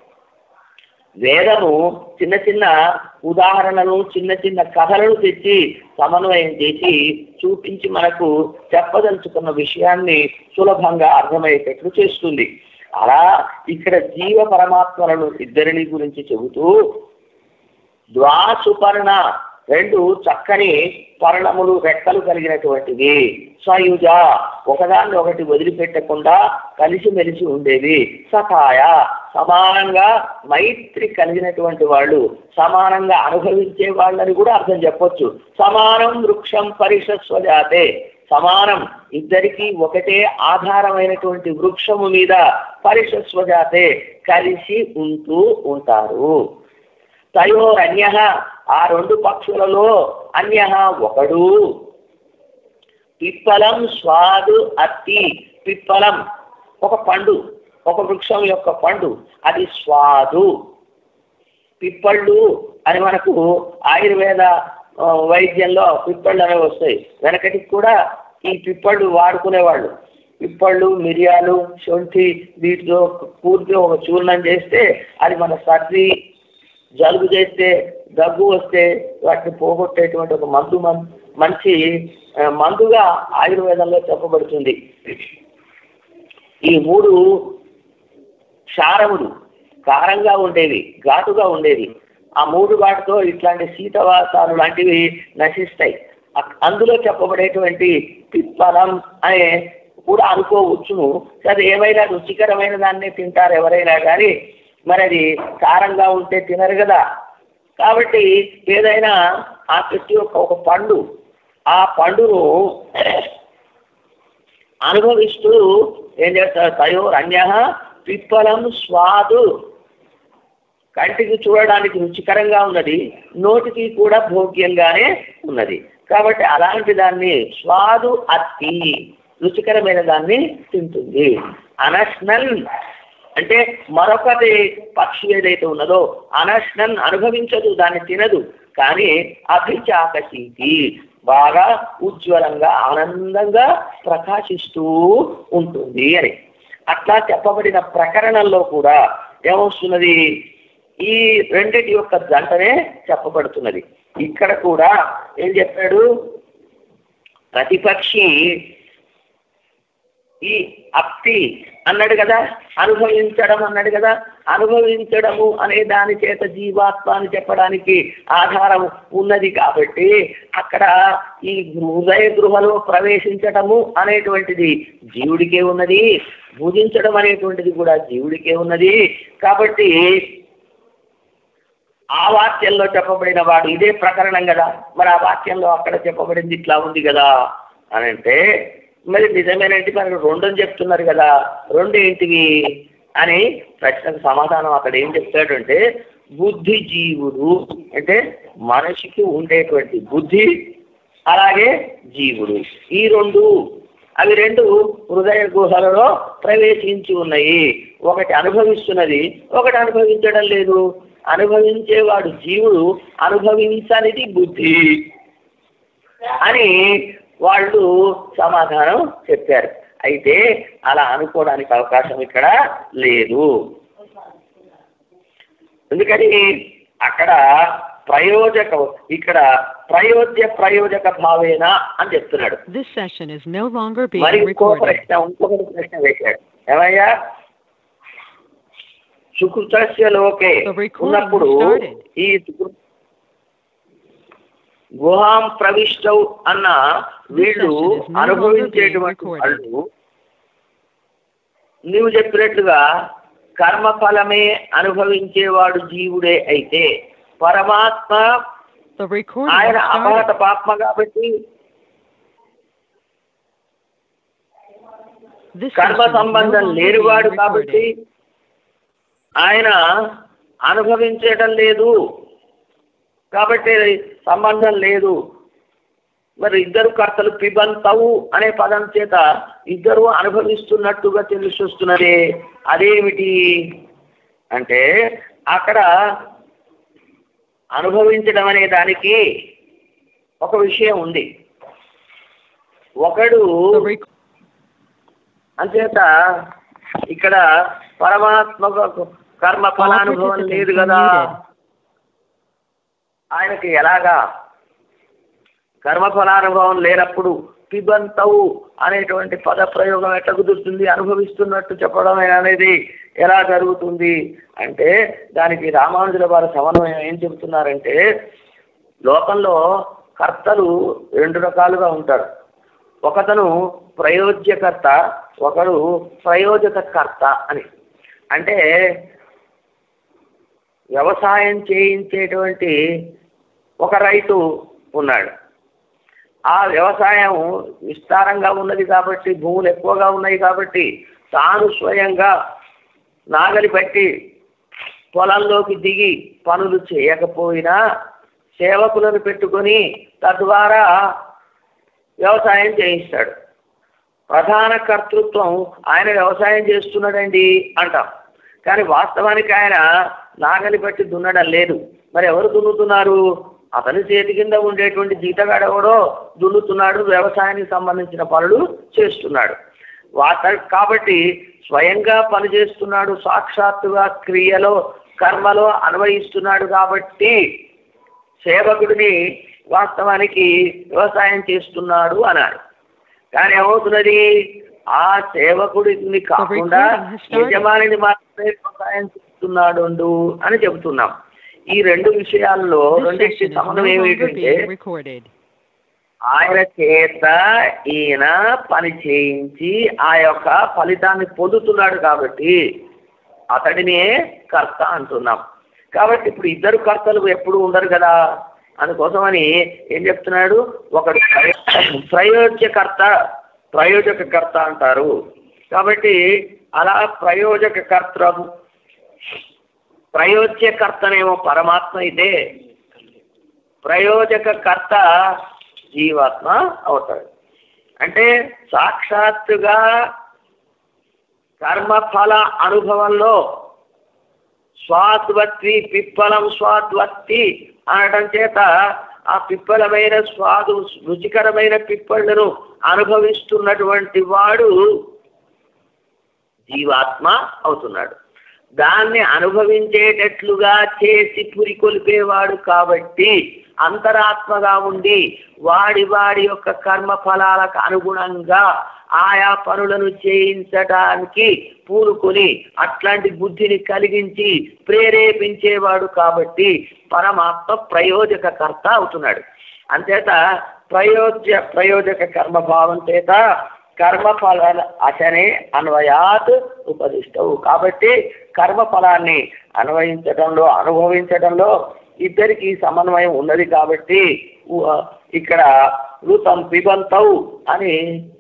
వేదము చిన్న చిన్న ఉదాహరణలు చిన్న చిన్న కథలను తెచ్చి సమన్వయం చేసి చూపించి మనకు చెప్పదలుచుకున్న విషయాన్ని సులభంగా అర్థమయ్యేటట్లు చేస్తుంది అలా ఇక్కడ జీవ పరమాత్మలను ఇద్దరిని గురించి చెబుతూ ద్వాసుపర్ణ రెండు చక్కని పర్ణములు రెక్కలు కలిగినటువంటివి సయుజ ఒకదాన్ని ఒకటి వదిలిపెట్టకుండా కలిసిమెలిసి ఉండేవి సఖాయ సమానంగా మైత్రి కలిగినటువంటి వాళ్ళు సమానంగా అనుభవించే వాళ్ళని కూడా అర్థం చెప్పొచ్చు సమానం వృక్షం పరిషస్వజాతే సమానం ఇద్దరికి ఒకటే ఆధారమైనటువంటి వృక్షము మీద పరిషస్వజాతే కలిసి ఉంటూ ఉంటారు తయోరన్య ఆ రెండు పక్షులలో అన్య ఒకడు పిప్పలం స్వాదు అత్తి పిప్పలం ఒక పండు ఒక వృక్షం యొక్క పండు అది స్వాదు పిప్పళ్ళు అని మనకు ఆయుర్వేద ఆ, వైద్యంలో పిప్పళ్ళు అనేవి వస్తాయి వెనకటికి కూడా ఈ పిప్పళ్ళు వాడుకునేవాళ్ళు పిప్పళ్ళు మిరియాలు శొంఠి వీటితో కూర్చి ఒక చూర్ణం చేస్తే అది మన సర్ది జలుబు చేస్తే దగ్గు వస్తే వాటిని పోగొట్టేటువంటి ఒక మందు మన్- మంచి ఆ, మందుగా ఆయుర్వేదంలో చెప్పబడుతుంది ఈ మూడు క్షారములు కారంగా ఉండేవి ఘాటుగా ఉండేవి ఆ మూడు వాటితో ఇట్లాంటి శీతవాసాలు లాంటివి నశిస్తాయి అక్- అందులో చెప్పబడేటువంటి పిప్పలం అనే కూడా అనుకోవచ్చును సరే ఏమైనా రుచికరమైన దాన్ని తింటారు ఎవరైనా కానీ మరి అది కారంగా ఉంటే తినరు కదా కాబట్టి ఏదైనా ఆ చెట్టు యొక్క ఒక పండు ఆ పండును అనుభవిస్తూ ఏం చేస్తారు తయోర్ అన్య పిప్పలం స్వాదు కంటికి చూడడానికి రుచికరంగా ఉన్నది నోటికి కూడా భోగ్యంగానే ఉన్నది కాబట్టి అలాంటి దాన్ని స్వాదు అత్తి రుచికరమైన దాన్ని తింటుంది అనస్నల్ అంటే మరొకటి పక్షి ఏదైతే ఉన్నదో అనస్నన్ అనుభవించదు దాన్ని తినదు కానీ అభిచాకశీతి బాగా ఉజ్వలంగా ఆనందంగా ప్రకాశిస్తూ ఉంటుంది అని అట్లా చెప్పబడిన ప్రకరణంలో కూడా ఏమొస్తున్నది ఈ రెండిటి యొక్క జంటనే చెప్పబడుతున్నది ఇక్కడ కూడా ఏం చెప్పాడు ప్రతిపక్షి ఈ అప్తి అన్నాడు కదా అనుభవించడం అన్నాడు కదా అనుభవించడము అనే దాని చేత జీవాత్మ అని చెప్పడానికి ఆధారం ఉన్నది కాబట్టి అక్కడ ఈ హృదయ గృహలో ప్రవేశించటము అనేటువంటిది జీవుడికే ఉన్నది భుజించడం అనేటువంటిది కూడా జీవుడికే ఉన్నది కాబట్టి ఆ వాక్యంలో చెప్పబడిన వాడు ఇదే ప్రకరణం కదా మరి ఆ వాక్యంలో అక్కడ చెప్పబడింది ఇట్లా ఉంది కదా అని అంటే మరి నిజమేనంటే మరి రెండు అని చెప్తున్నారు కదా రెండు ఏంటివి అని ప్రశ్నకు సమాధానం అక్కడ ఏం చెప్తాడు అంటే బుద్ధి జీవుడు అంటే మనిషికి ఉండేటువంటి బుద్ధి అలాగే జీవుడు ఈ రెండు అవి రెండు హృదయ గుహలలో ప్రవేశించి ఉన్నాయి ఒకటి అనుభవిస్తున్నది ఒకటి అనుభవించడం లేదు అనుభవించేవాడు జీవుడు అనుభవించనిది బుద్ధి అని వాళ్ళు సమాధానం చెప్పారు అయితే అలా అనుకోవడానికి అవకాశం ఇక్కడ లేదు ఎందుకని అక్కడ ప్రయోజక ఇక్కడ ప్రయోజ్య ప్రయోజక భావేన అని చెప్తున్నాడు This session is no longer మరి being ఇంకో recorded. ప్రశ్న ఇంకొకటి ప్రశ్న వేశాడు ఏమయ్యా సుకృతస్య లోకే The recording ఉన్నప్పుడు started. ఈ సుకృ- గుహాం ప్రవిష్టవు అన్న వీళ్ళు session is no longer అనుభవించేటువంటి being recorded. వాళ్ళు నీవు చెప్పినట్లుగా కర్మఫలమే అనుభవించేవాడు జీవుడే అయితే పరమాత్మ The recording ఆయన has అపహత started. పాత్మ కాబట్టి This కర్మ session is no సంబంధం longer లేనివాడు being కాబట్టి recorded. ఆయన అనుభవించటం లేదు కాబట్టి సంబంధం లేదు మరి ఇద్దరు కర్తలు పిబంతవు అనే పదం చేత ఇద్దరు అనుభవిస్తున్నట్టుగా తెలిసి వస్తున్నదే అదేమిటి అంటే అక్కడ అనుభవించడం అనే దానికి ఒక విషయం ఉంది ఒకడు The rec- అంచేత ఇక్కడ పరమాత్మకు కర్మ ఫలానుభవం లేదు కదా ఆయనకి ఎలాగా కర్మ ఫలానుభవం లేనప్పుడు పిబంతవు అనేటువంటి పద ప్రయోగం ఎట్లా కుదురుతుంది అనుభవిస్తున్నట్టు చెప్పడం అనేది ఎలా జరుగుతుంది అంటే దానికి రామానుజుల వారి సమన్వయం ఏం చెబుతున్నారంటే లోకంలో కర్తలు రెండు రకాలుగా ఉంటారు ఒకతను ప్రయోజ్యకర్త ఒకడు ప్రయోజకకర్త అని అంటే వ్యవసాయం చేయించేటువంటి ఒక రైతు ఉన్నాడు ఆ వ్యవసాయం విస్తారంగా ఉన్నది కాబట్టి భూములు ఎక్కువగా ఉన్నాయి కాబట్టి తాను స్వయంగా నాగలి పట్టి పొలంలోకి దిగి పనులు చేయకపోయినా సేవకులను పెట్టుకొని తద్వారా వ్యవసాయం చేయిస్తాడు ప్రధాన కర్తృత్వం ఆయన వ్యవసాయం చేస్తున్నాడండి అంటాం కానీ వాస్తవానికి ఆయన నాగలి పట్టి దున్నడం లేదు మరి ఎవరు దున్నుతున్నారు అతని చేతి కింద ఉండేటువంటి జీతగాడెవడో దున్నుతున్నాడు వ్యవసాయానికి సంబంధించిన పనులు చేస్తున్నాడు వాత కాబట్టి స్వయంగా పనిచేస్తున్నాడు సాక్షాత్తుగా క్రియలో కర్మలో అన్వయిస్తున్నాడు కాబట్టి సేవకుడిని వాస్తవానికి వ్యవసాయం చేస్తున్నాడు అన్నాడు కానీ ఏమవుతున్నది ఆ సేవకుడిని కాకుండా యజమానిని మాత్రమే వ్యవసాయం చేస్తున్నాడు అని చెబుతున్నాం ఈ రెండు విషయాల్లో This రెండింటి session is no సమన్వయం longer ఏంటంటే being recorded. ఆయన చేత ఈయన పని చేయించి ఆ యొక్క ఫలితాన్ని పొందుతున్నాడు కాబట్టి అతడినే కర్త అంటున్నాం కాబట్టి ఇప్పుడు ఇద్దరు కర్తలు ఎప్పుడు ఉండరు కదా అందుకోసమని ఏం చెప్తున్నాడు ఒకడు ప్రయో- ప్రయోజ్యకర్త ప్రయోజకకర్త అంటారు కాబట్టి అలా ప్రయోజకకర్త ప్రయోజ్యకర్తనేమో పరమాత్మ అయితే ప్రయోజకకర్త జీవాత్మ అవుతాడు అంటే సాక్షాత్తుగా కర్మఫల అనుభవంలో స్వాద్వత్తి పిప్పలం స్వాద్వత్తి అనడం చేత ఆ పిప్పలమైన స్వాదు రుచికరమైన పిప్పళ్ళను అనుభవిస్తున్నటువంటి వాడు జీవాత్మ అవుతున్నాడు దాన్ని అనుభవించేటట్లుగా చేసి పురికొల్పేవాడు కాబట్టి అంతరాత్మగా ఉండి వాడి వాడి యొక్క కర్మ ఫలాలకు అనుగుణంగా ఆయా పనులను చేయించడానికి పూనుకొని అట్లాంటి బుద్ధిని కలిగించి ప్రేరేపించేవాడు కాబట్టి పరమాత్మ ప్రయోజకకర్త అవుతున్నాడు అంచేత ప్రయోజ్య ప్రయోజక కర్మభావం చేత కర్మఫల అచనే అన్వయాత్ ఉపదిష్టవు కాబట్టి కర్మఫలాన్ని అన్వయించడంలో అనుభవించడంలో ఇద్దరికి సమన్వయం ఉన్నది కాబట్టి ఉ- ఇక్కడ ఋతం పిబంతౌ అని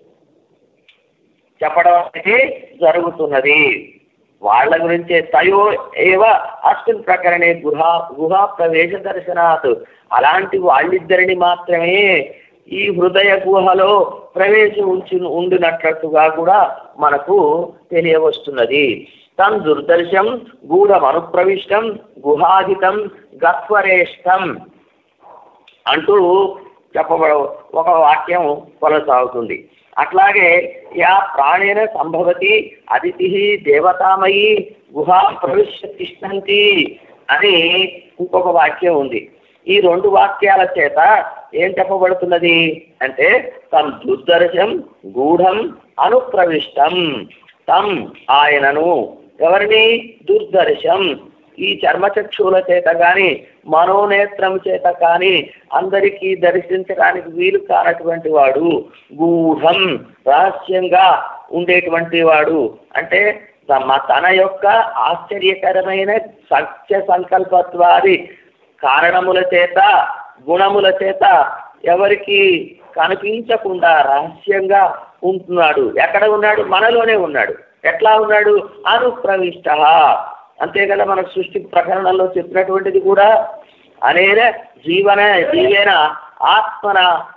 చెప్పడం అనేది జరుగుతున్నది వాళ్ళ గురించే తయో ఏవ అస్మిన్ ప్రకరణే గుహ గుహా ప్రవేశ దర్శనాత్ అలాంటి వాళ్ళిద్దరిని మాత్రమే ఈ హృదయ గుహలో ప్రవేశం ఉంచి ఉండినట్లుగా కూడా మనకు తెలియవస్తున్నది తం దుర్దర్శం గూఢం అనుప్రవిష్టం గుహాధితం గత్వరేష్టం అంటూ చెప్పబడ ఒక వాక్యం కొనసాగుతుంది అట్లాగే యా ప్రాణేన సంభవతి అదితి దేవతామయి గుహా ప్రవిశ్య తిష్టంతి అని ఇంకొక వాక్యం ఉంది ఈ రెండు వాక్యాల చేత ఏం చెప్పబడుతున్నది అంటే తం దుర్దర్శం గూఢం అనుప్రవిష్టం తం ఆయనను ఎవరిని దుర్దర్శం ఈ చర్మచక్షువుల చేత కానీ మనోనేత్రం చేత కానీ అందరికీ దర్శించడానికి వీలు కానటువంటి వాడు గూఢం రహస్యంగా ఉండేటువంటి వాడు అంటే తమ తన యొక్క ఆశ్చర్యకరమైన సత్య సంకల్పత్వాది కారణముల చేత గుణముల చేత ఎవరికి కనిపించకుండా రహస్యంగా ఉంటున్నాడు ఎక్కడ ఉన్నాడు మనలోనే ఉన్నాడు ఎట్లా ఉన్నాడు అనుప్రవిష్ట అంతే కదా మనకు సృష్టి ప్రకరణంలో చెప్పినటువంటిది కూడా అనేన జీవన జీవేన ఆత్మన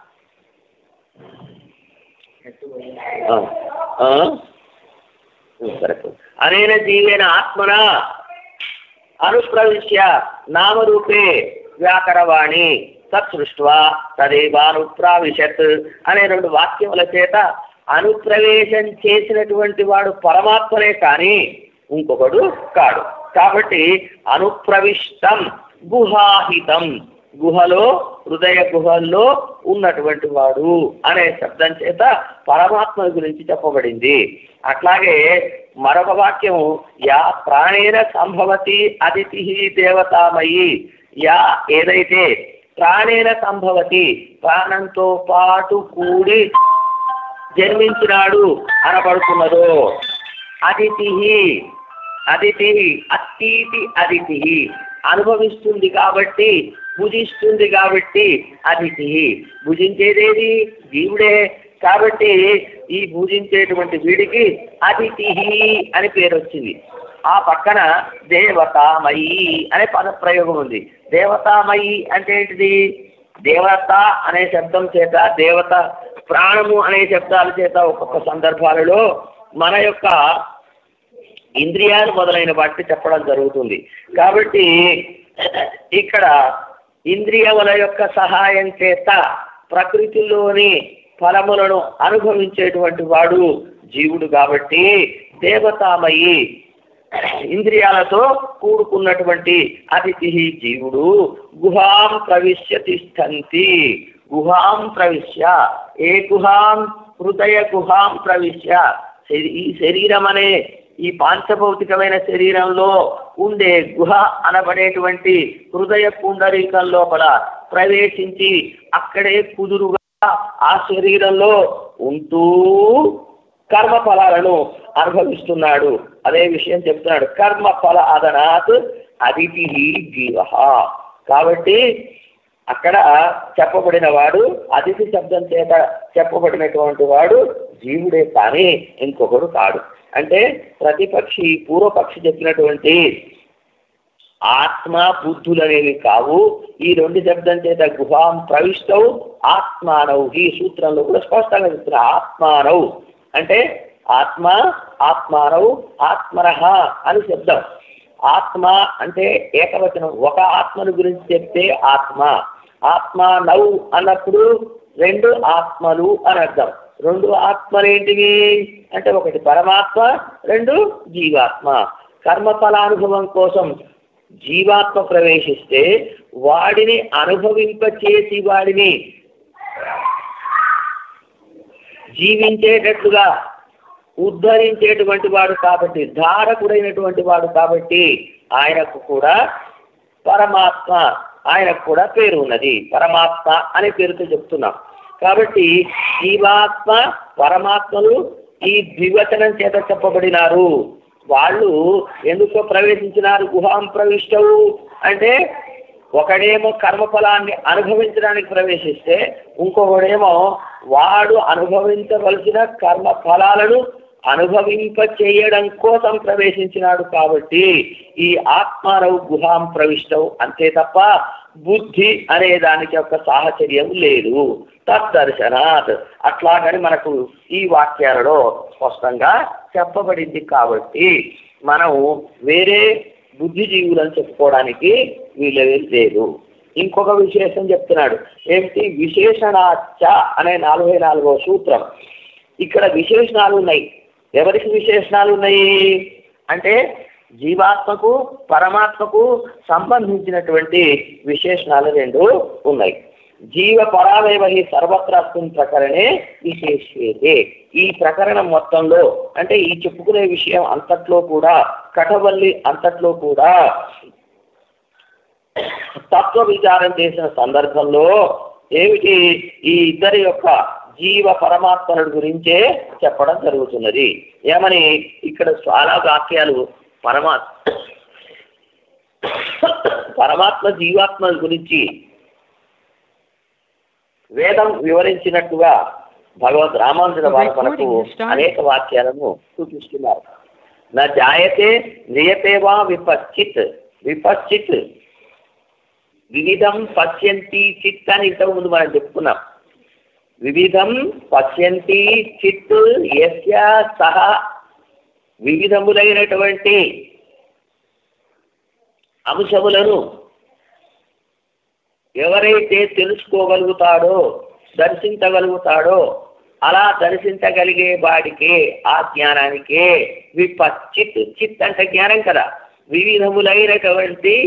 ఆ, ఆ? కరెక్ట్ అనేన జీవేన ఆత్మన అనుప్రవిశ్య నామరూపే వ్యాకరవాణి తత్సృష్ట్వా తదేవానుప్రావిశత్ అనే రెండు వాక్యముల చేత అనుప్రవేశం చేసినటువంటి వాడు పరమాత్మనే కానీ ఇంకొకడు కాడు కాబట్టి అనుప్రవిష్టం గుహాహితం గుహలో హృదయ గుహల్లో ఉన్నటువంటి వాడు అనే శబ్దం చేత పరమాత్మ గురించి చెప్పబడింది అట్లాగే మరొక వాక్యం యా ప్రాణేన సంభవతి అతిథి దేవతామయి యా ఏదైతే ప్రాణేన సంభవతి ప్రాణంతో పాటు కూడి జన్మించినాడు అనబడుతున్నదో అతిథి అతిథి అతీతి అతిథి అనుభవిస్తుంది కాబట్టి భుజిస్తుంది కాబట్టి అతిథి భుజించేదేది జీవుడే కాబట్టి ఈ పూజించేటువంటి వీడికి అతిథి అని పేరు వచ్చింది ఆ పక్కన దేవతామయి అనే పదప్రయోగం ఉంది దేవతామయి అంటే ఏంటిది దేవత అనే శబ్దం చేత దేవత ప్రాణము అనే శబ్దాల చేత ఒక్కొక్క సందర్భాలలో మన యొక్క ఇంద్రియాలు మొదలైన వాటిని చెప్పడం జరుగుతుంది కాబట్టి ఇక్కడ ఇంద్రియముల యొక్క సహాయం చేత ప్రకృతిలోని ఫలములను అనుభవించేటువంటి వాడు జీవుడు కాబట్టి దేవతామయి ఇంద్రియాలతో కూడుకున్నటువంటి అతిథి జీవుడు గుహాం ప్రవిశ్య తిష్టంతి గుహాం ప్రవిశ్య ఏ గుహాం హృదయ గుహాం ప్రవిశ్య శరీ- ఈ శరీరం అనే ఈ పాంచభౌతికమైన శరీరంలో ఉండే గుహ అనబడేటువంటి హృదయ పుండరీకం లోపల ప్రవేశించి అక్కడే కుదురుగా ఆ శరీరంలో ఉంటూ కర్మ ఫలాలను అనుభవిస్తున్నాడు అదే విషయం చెప్తున్నాడు కర్మ ఫల అదనాత్ అదితి జీవ కాబట్టి అక్కడ చెప్పబడిన వాడు అతిథి శబ్దం చేత చెప్పబడినటువంటి వాడు జీవుడే కానీ ఇంకొకడు కాడు అంటే ప్రతిపక్షి పూర్వపక్షి చెప్పినటువంటి ఆత్మ బుద్ధులు అనేవి కావు ఈ రెండు శబ్దం చేత గుహాం ప్రవిష్టవు ఆత్మానవు ఈ సూత్రంలో కూడా స్పష్టంగా చెప్తున్నారు ఆత్మానవు అంటే ఆత్మ ఆత్మానవు ఆత్మనః అని శబ్దం ఆత్మ అంటే ఏకవచనం ఒక ఆత్మను గురించి చెప్తే ఆత్మ ఆత్మ నౌ అన్నప్పుడు రెండు ఆత్మలు అని అర్థం రెండు ఆత్మలు ఏంటివి అంటే ఒకటి పరమాత్మ రెండు జీవాత్మ కర్మఫలానుభవం కోసం జీవాత్మ ప్రవేశిస్తే వాడిని అనుభవింపచేసి వాడిని జీవించేటట్లుగా ఉద్ధరించేటువంటి వాడు కాబట్టి ధారకుడైనటువంటి వాడు కాబట్టి ఆయనకు కూడా పరమాత్మ ఆయనకు కూడా పేరు ఉన్నది పరమాత్మ అనే పేరుతో చెప్తున్నాం కాబట్టి జీవాత్మ పరమాత్మలు ఈ ద్వివచనం చేత చెప్పబడినారు వాళ్ళు ఎందుకో ప్రవేశించినారు గుహాం ప్రవిష్టవు అంటే ఒకడేమో కర్మఫలాన్ని అనుభవించడానికి ప్రవేశిస్తే ఇంకొకడేమో వాడు అనుభవించవలసిన కర్మ ఫలాలను అనుభవింప చేయడం కోసం ప్రవేశించినాడు కాబట్టి ఈ ఆత్మారవు గుహాం ప్రవిష్టవు అంతే తప్ప బుద్ధి అనే దానికి యొక్క సాహచర్యం లేదు తద్దర్శనాత్ అట్లాగని మనకు ఈ వాక్యాలలో స్పష్టంగా చెప్పబడింది కాబట్టి మనం వేరే బుద్ధిజీవులను చెప్పుకోవడానికి వీలవే లేదు ఇంకొక విశేషం చెప్తున్నాడు ఏమిటి విశేషణాచ అనే నలభై నాలుగో సూత్రం ఇక్కడ విశేషణాలు ఉన్నాయి ఎవరికి విశేషణాలు ఉన్నాయి అంటే జీవాత్మకు పరమాత్మకు సంబంధించినటువంటి విశేషణాలు రెండు ఉన్నాయి జీవ పరావయవహి సర్వత్రాస్మిన్ ప్రకరణే విశేషేతే ఈ ప్రకరణం మొత్తంలో అంటే ఈ చెప్పుకునే విషయం అంతట్లో కూడా కటవల్లి అంతట్లో కూడా తత్వ విచారం చేసిన సందర్భంలో ఏమిటి ఈ ఇద్దరి యొక్క జీవ పరమాత్మల గురించే చెప్పడం జరుగుతున్నది ఏమని ఇక్కడ చాలా వాక్యాలు పరమాత్మ పరమాత్మ జీవాత్మల గురించి వేదం వివరించినట్టుగా భగవద్ రామానుజుల వారు మనకు అనేక వాక్యాలను చూపిస్తున్నారు నా జాయతే నియతే వా విపశ్చిత్ విపశ్చిత్ వివిధం పశ్యంతి చిత్ అని ఇంతకు ముందు మనం చెప్పుకున్నాం వివిధం పశ్యంతి చిత్ యస్య సహ వివిధములైనటువంటి అంశములను ఎవరైతే తెలుసుకోగలుగుతాడో దర్శించగలుగుతాడో అలా దర్శించగలిగే వాడికే ఆ జ్ఞానానికే విపచ్చిత్ చిత్ అంటే జ్ఞానం కదా వివిధములైనటువంటి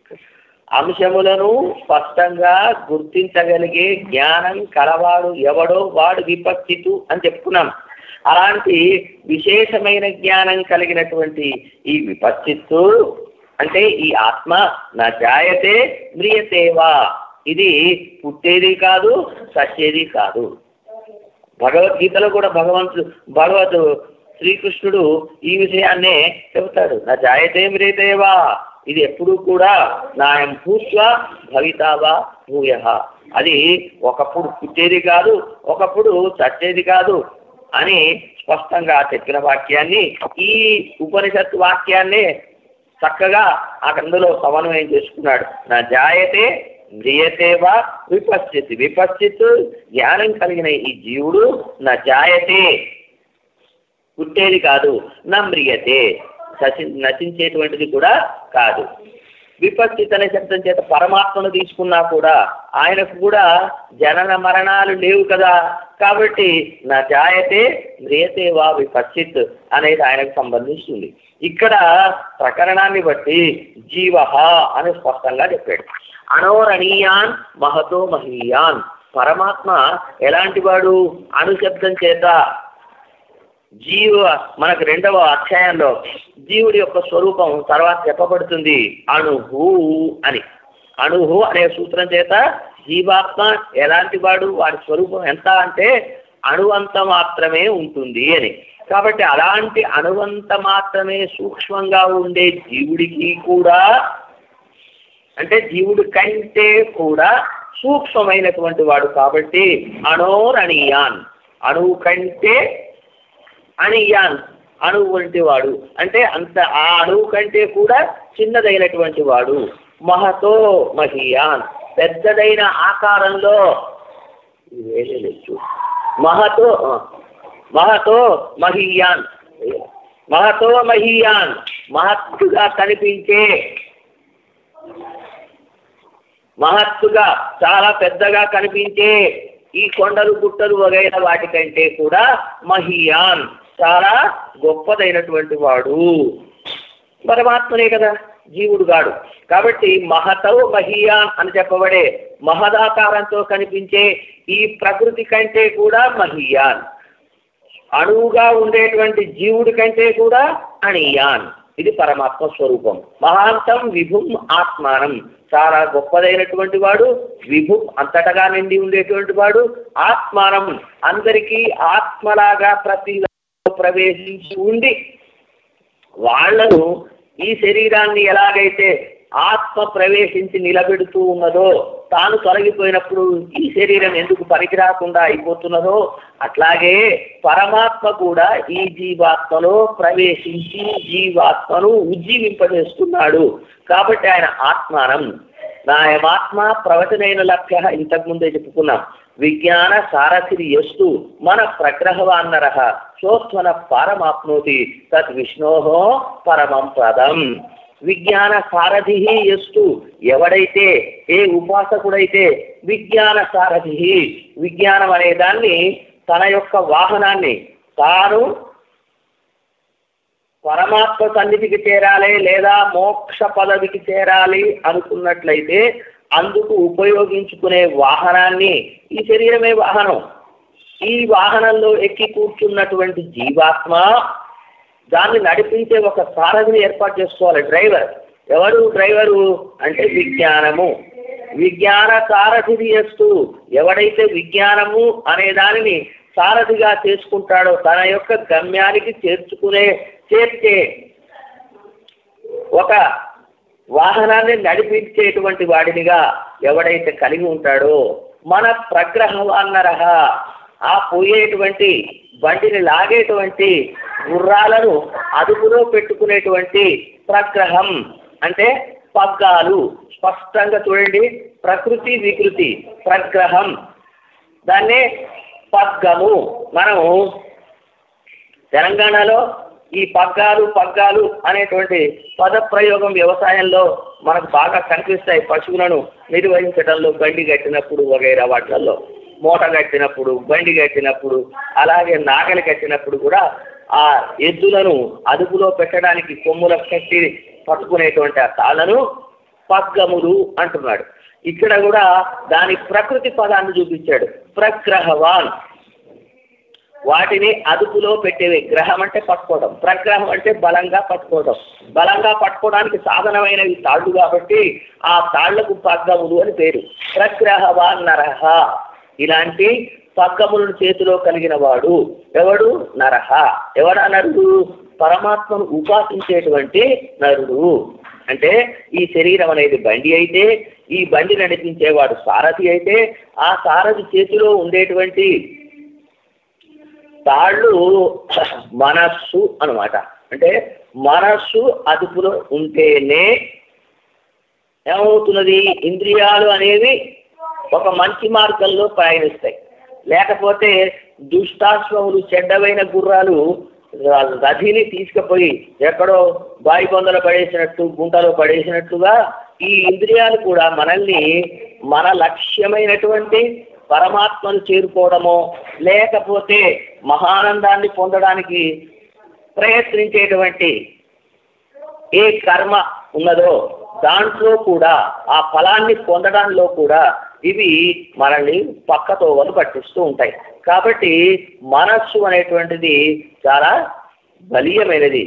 అంశములను స్పష్టంగా గుర్తించగలిగే జ్ఞానం కలవాడు ఎవడో వాడు విపచ్చితు అని చెప్పుకున్నాం అలాంటి విశేషమైన జ్ఞానం కలిగినటువంటి ఈ విపచ్చిత్తు అంటే ఈ ఆత్మ నా జాయతే మ్రియతేవా ఇది పుట్టేది కాదు సచ్చేది కాదు భగవద్గీతలో కూడా భగవంతుడు భగవద్ శ్రీకృష్ణుడు ఈ విషయాన్నే చెబుతాడు నా జాయతే మ్రియతేవా ఇది ఎప్పుడూ కూడా నాయం భూత్వ భవితావా భూయ అది ఒకప్పుడు పుట్టేది కాదు ఒకప్పుడు చచ్చేది కాదు అని స్పష్టంగా చెప్పిన వాక్యాన్ని ఈ ఉపనిషత్ వాక్యాన్ని చక్కగా ఆ అందులో సమన్వయం చేసుకున్నాడు నా జాయతే మ్రియతేవా విపశ్చిత్ విపశ్చిత్ జ్ఞానం కలిగిన ఈ జీవుడు నా జాయతే పుట్టేది కాదు నా మ్రియతే నశి నశించేటువంటిది కూడా కాదు విపశ్చిత్ అనే శబ్దం చేత పరమాత్మను తీసుకున్నా కూడా ఆయనకు కూడా జనన మరణాలు లేవు కదా కాబట్టి నా జాయతే మ్రియతే వా విపశ్చిత్ అనేది ఆయనకు సంబంధిస్తుంది ఇక్కడ ప్రకరణాన్ని బట్టి జీవ అని స్పష్టంగా చెప్పాడు అనోరణీయాన్ మహతో మహీయాన్ పరమాత్మ ఎలాంటి వాడు అణుశబ్దం చేత జీవ మనకు రెండవ అధ్యాయంలో జీవుడి యొక్క స్వరూపం తర్వాత చెప్పబడుతుంది అణుహు అని అణుహు అనే సూత్రం చేత జీవాత్మ ఎలాంటి వాడు వాడి స్వరూపం ఎంత అంటే అణువంత మాత్రమే ఉంటుంది అని కాబట్టి అలాంటి అణువంత మాత్రమే సూక్ష్మంగా ఉండే జీవుడికి కూడా అంటే జీవుడి కంటే కూడా సూక్ష్మమైనటువంటి వాడు కాబట్టి అణోరణీయాన్ అణువు కంటే అణియాన్ అణువు వంటి వాడు అంటే అంత ఆ అణువు కంటే కూడా చిన్నదైనటువంటి వాడు మహతో మహియాన్ పెద్దదైన ఆకారంలో వేరే లేదు మహతో మహతో మహియాన్ మహతో మహియాన్ మహత్తుగా కనిపించే మహత్తుగా చాలా పెద్దగా కనిపించే ఈ కొండలు గుట్టలు వగైన వాటికంటే కూడా మహియాన్ చాలా గొప్పదైనటువంటి వాడు పరమాత్మనే కదా జీవుడు గాడు కాబట్టి మహతవు మహియాన్ అని చెప్పబడే మహదాకారంతో కనిపించే ఈ ప్రకృతి కంటే కూడా మహియాన్ అణువుగా ఉండేటువంటి జీవుడి కంటే కూడా అణియాన్ ఇది పరమాత్మ స్వరూపం మహాంతం విభుం ఆత్మానం చాలా గొప్పదైనటువంటి వాడు విభుం అంతటగా నిండి ఉండేటువంటి వాడు ఆత్మానం అందరికీ ఆత్మలాగా ప్రతి ప్రవేశించి ఉండి వాళ్లను ఈ శరీరాన్ని ఎలాగైతే ఆత్మ ప్రవేశించి నిలబెడుతూ ఉన్నదో తాను తొలగిపోయినప్పుడు ఈ శరీరం ఎందుకు పనికిరాకుండా అయిపోతున్నదో అట్లాగే పరమాత్మ కూడా ఈ జీవాత్మలో ప్రవేశించి జీవాత్మను ఉజ్జీవింపజేస్తున్నాడు కాబట్టి ఆయన ఆత్మానం నాయమాత్మ ప్రవచనైన లభ్య ఇంతకు ముందే చెప్పుకున్నాం విజ్ఞాన సారథిరి ఎస్తు మన ప్రగ్రహవాన్నర సోత్వన పరమాప్నోతి తద్ విష్ణోహో పరమం పదం విజ్ఞాన సారథి ఎస్తు ఎవడైతే ఏ ఉపాసకుడైతే విజ్ఞాన సారథి విజ్ఞానం అనే దాన్ని తన యొక్క వాహనాన్ని తాను పరమాత్మ సన్నిధికి చేరాలి లేదా మోక్ష పదవికి చేరాలి అనుకున్నట్లయితే అందుకు ఉపయోగించుకునే వాహనాన్ని ఈ శరీరమే వాహనం ఈ వాహనంలో ఎక్కి కూర్చున్నటువంటి జీవాత్మ దాన్ని నడిపించే ఒక సారథిని ఏర్పాటు చేసుకోవాలి డ్రైవర్ ఎవరు డ్రైవరు అంటే విజ్ఞానము విజ్ఞాన సారథిని చేస్తూ ఎవడైతే విజ్ఞానము అనే దానిని సారథిగా చేసుకుంటాడో తన యొక్క గమ్యానికి చేర్చుకునే చేర్చే ఒక వాహనాన్ని నడిపించేటువంటి వాడినిగా ఎవడైతే కలిగి ఉంటాడో మన ప్రగ్రహవాన్నరహ ఆ పోయేటువంటి బండిని లాగేటువంటి గుర్రాలను అదుపులో పెట్టుకునేటువంటి ప్రగ్రహం అంటే పగ్గాలు స్పష్టంగా చూడండి ప్రకృతి వికృతి ప్రగ్రహం దాన్నే పగ్గము మనము తెలంగాణలో ఈ పగ్గాలు పగ్గాలు అనేటువంటి పదప్రయోగం వ్యవసాయంలో మనకు బాగా కనిపిస్తాయి పశువులను నిర్వహించడంలో బండి కట్టినప్పుడు వగైరా వాటిల్లో మూట కట్టినప్పుడు బండి కట్టినప్పుడు అలాగే నాగలి కట్టినప్పుడు కూడా ఆ ఎద్దులను అదుపులో పెట్టడానికి కొమ్ముల కట్టి పట్టుకునేటువంటి ఆ తాళ్లను పగ్గములు అంటున్నాడు ఇక్కడ కూడా దాని ప్రకృతి పదాన్ని చూపించాడు ప్రగ్రహవాన్ వాటిని అదుపులో పెట్టేవి గ్రహం అంటే పట్టుకోవడం ప్రగ్రహం అంటే బలంగా పట్టుకోవడం బలంగా పట్టుకోవడానికి సాధనమైనవి తాళ్ళు కాబట్టి ఆ తాళ్లకు పగ్గములు అని పేరు ప్రగ్రహవాన్ నరహ ఇలాంటి పగ్గములను చేతిలో కలిగిన వాడు ఎవడు నరహ ఎవడా నరుడు పరమాత్మను ఉపాసించేటువంటి నరుడు అంటే ఈ శరీరం అనేది బండి అయితే ఈ బండి నడిపించేవాడు సారథి అయితే ఆ సారథి చేతిలో ఉండేటువంటి తాళ్ళు మనస్సు అన్నమాట అంటే మనస్సు అదుపులో ఉంటేనే ఏమవుతున్నది ఇంద్రియాలు అనేవి ఒక మంచి మార్గంలో ప్రయాణిస్తాయి లేకపోతే దుష్టాశ్వములు చెడ్డవైన గుర్రాలు రథిని తీసుకుపోయి ఎక్కడో బాయి బొందలో పడేసినట్టు గుంటలో పడేసినట్లుగా ఈ ఇంద్రియాలు కూడా మనల్ని మన లక్ష్యమైనటువంటి పరమాత్మను చేరుకోవడమో లేకపోతే మహానందాన్ని పొందడానికి ప్రయత్నించేటువంటి ఏ కర్మ ఉన్నదో దాంట్లో కూడా ఆ ఫలాన్ని పొందడంలో కూడా ఇవి మనల్ని పక్కతోవలు పట్టిస్తూ ఉంటాయి కాబట్టి మనస్సు అనేటువంటిది చాలా బలీయమైనది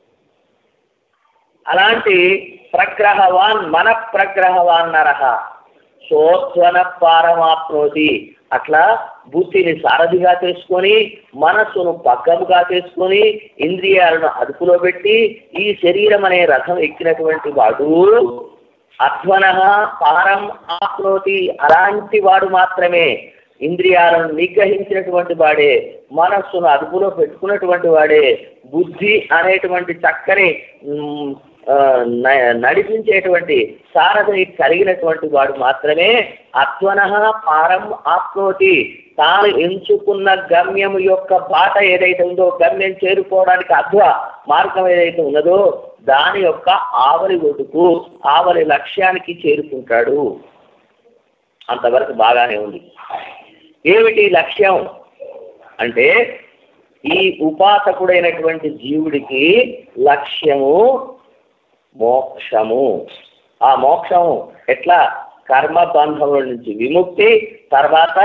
అలాంటి ప్రగ్రహవాన్ మన ప్రగ్రహవాన్ నరహ సోత్వన పారమాప్నోతి అట్లా బుద్ధిని సారథిగా చేసుకొని మనస్సును పక్కముగా చేసుకొని ఇంద్రియాలను అదుపులో పెట్టి ఈ శరీరం అనే రథం ఎక్కినటువంటి వాడు అధ్వన పారం ఆప్నోతి అలాంటి వాడు మాత్రమే ఇంద్రియాలను నిగ్రహించినటువంటి వాడే మనస్సును అదుపులో పెట్టుకున్నటువంటి వాడే బుద్ధి అనేటువంటి చక్కని ఉమ్, ఆ, న- నడిపించేటువంటి సారథిని కలిగినటువంటి వాడు మాత్రమే అధ్వన పారం ఆప్నోతి తాను ఎంచుకున్న గమ్యం యొక్క బాట ఏదైతే ఉందో గమ్యం చేరుకోవడానికి అధ్వ మార్గం ఏదైతే ఉన్నదో దాని యొక్క ఆవలి ఒడ్డుకు ఆవలి లక్ష్యానికి చేరుకుంటాడు అంతవరకు బాగానే ఉంది ఏమిటి లక్ష్యం అంటే ఈ ఉపాసకుడైనటువంటి జీవుడికి లక్ష్యము మోక్షము ఆ మోక్షము ఎట్లా కర్మ బంధముల నుంచి విముక్తి తర్వాత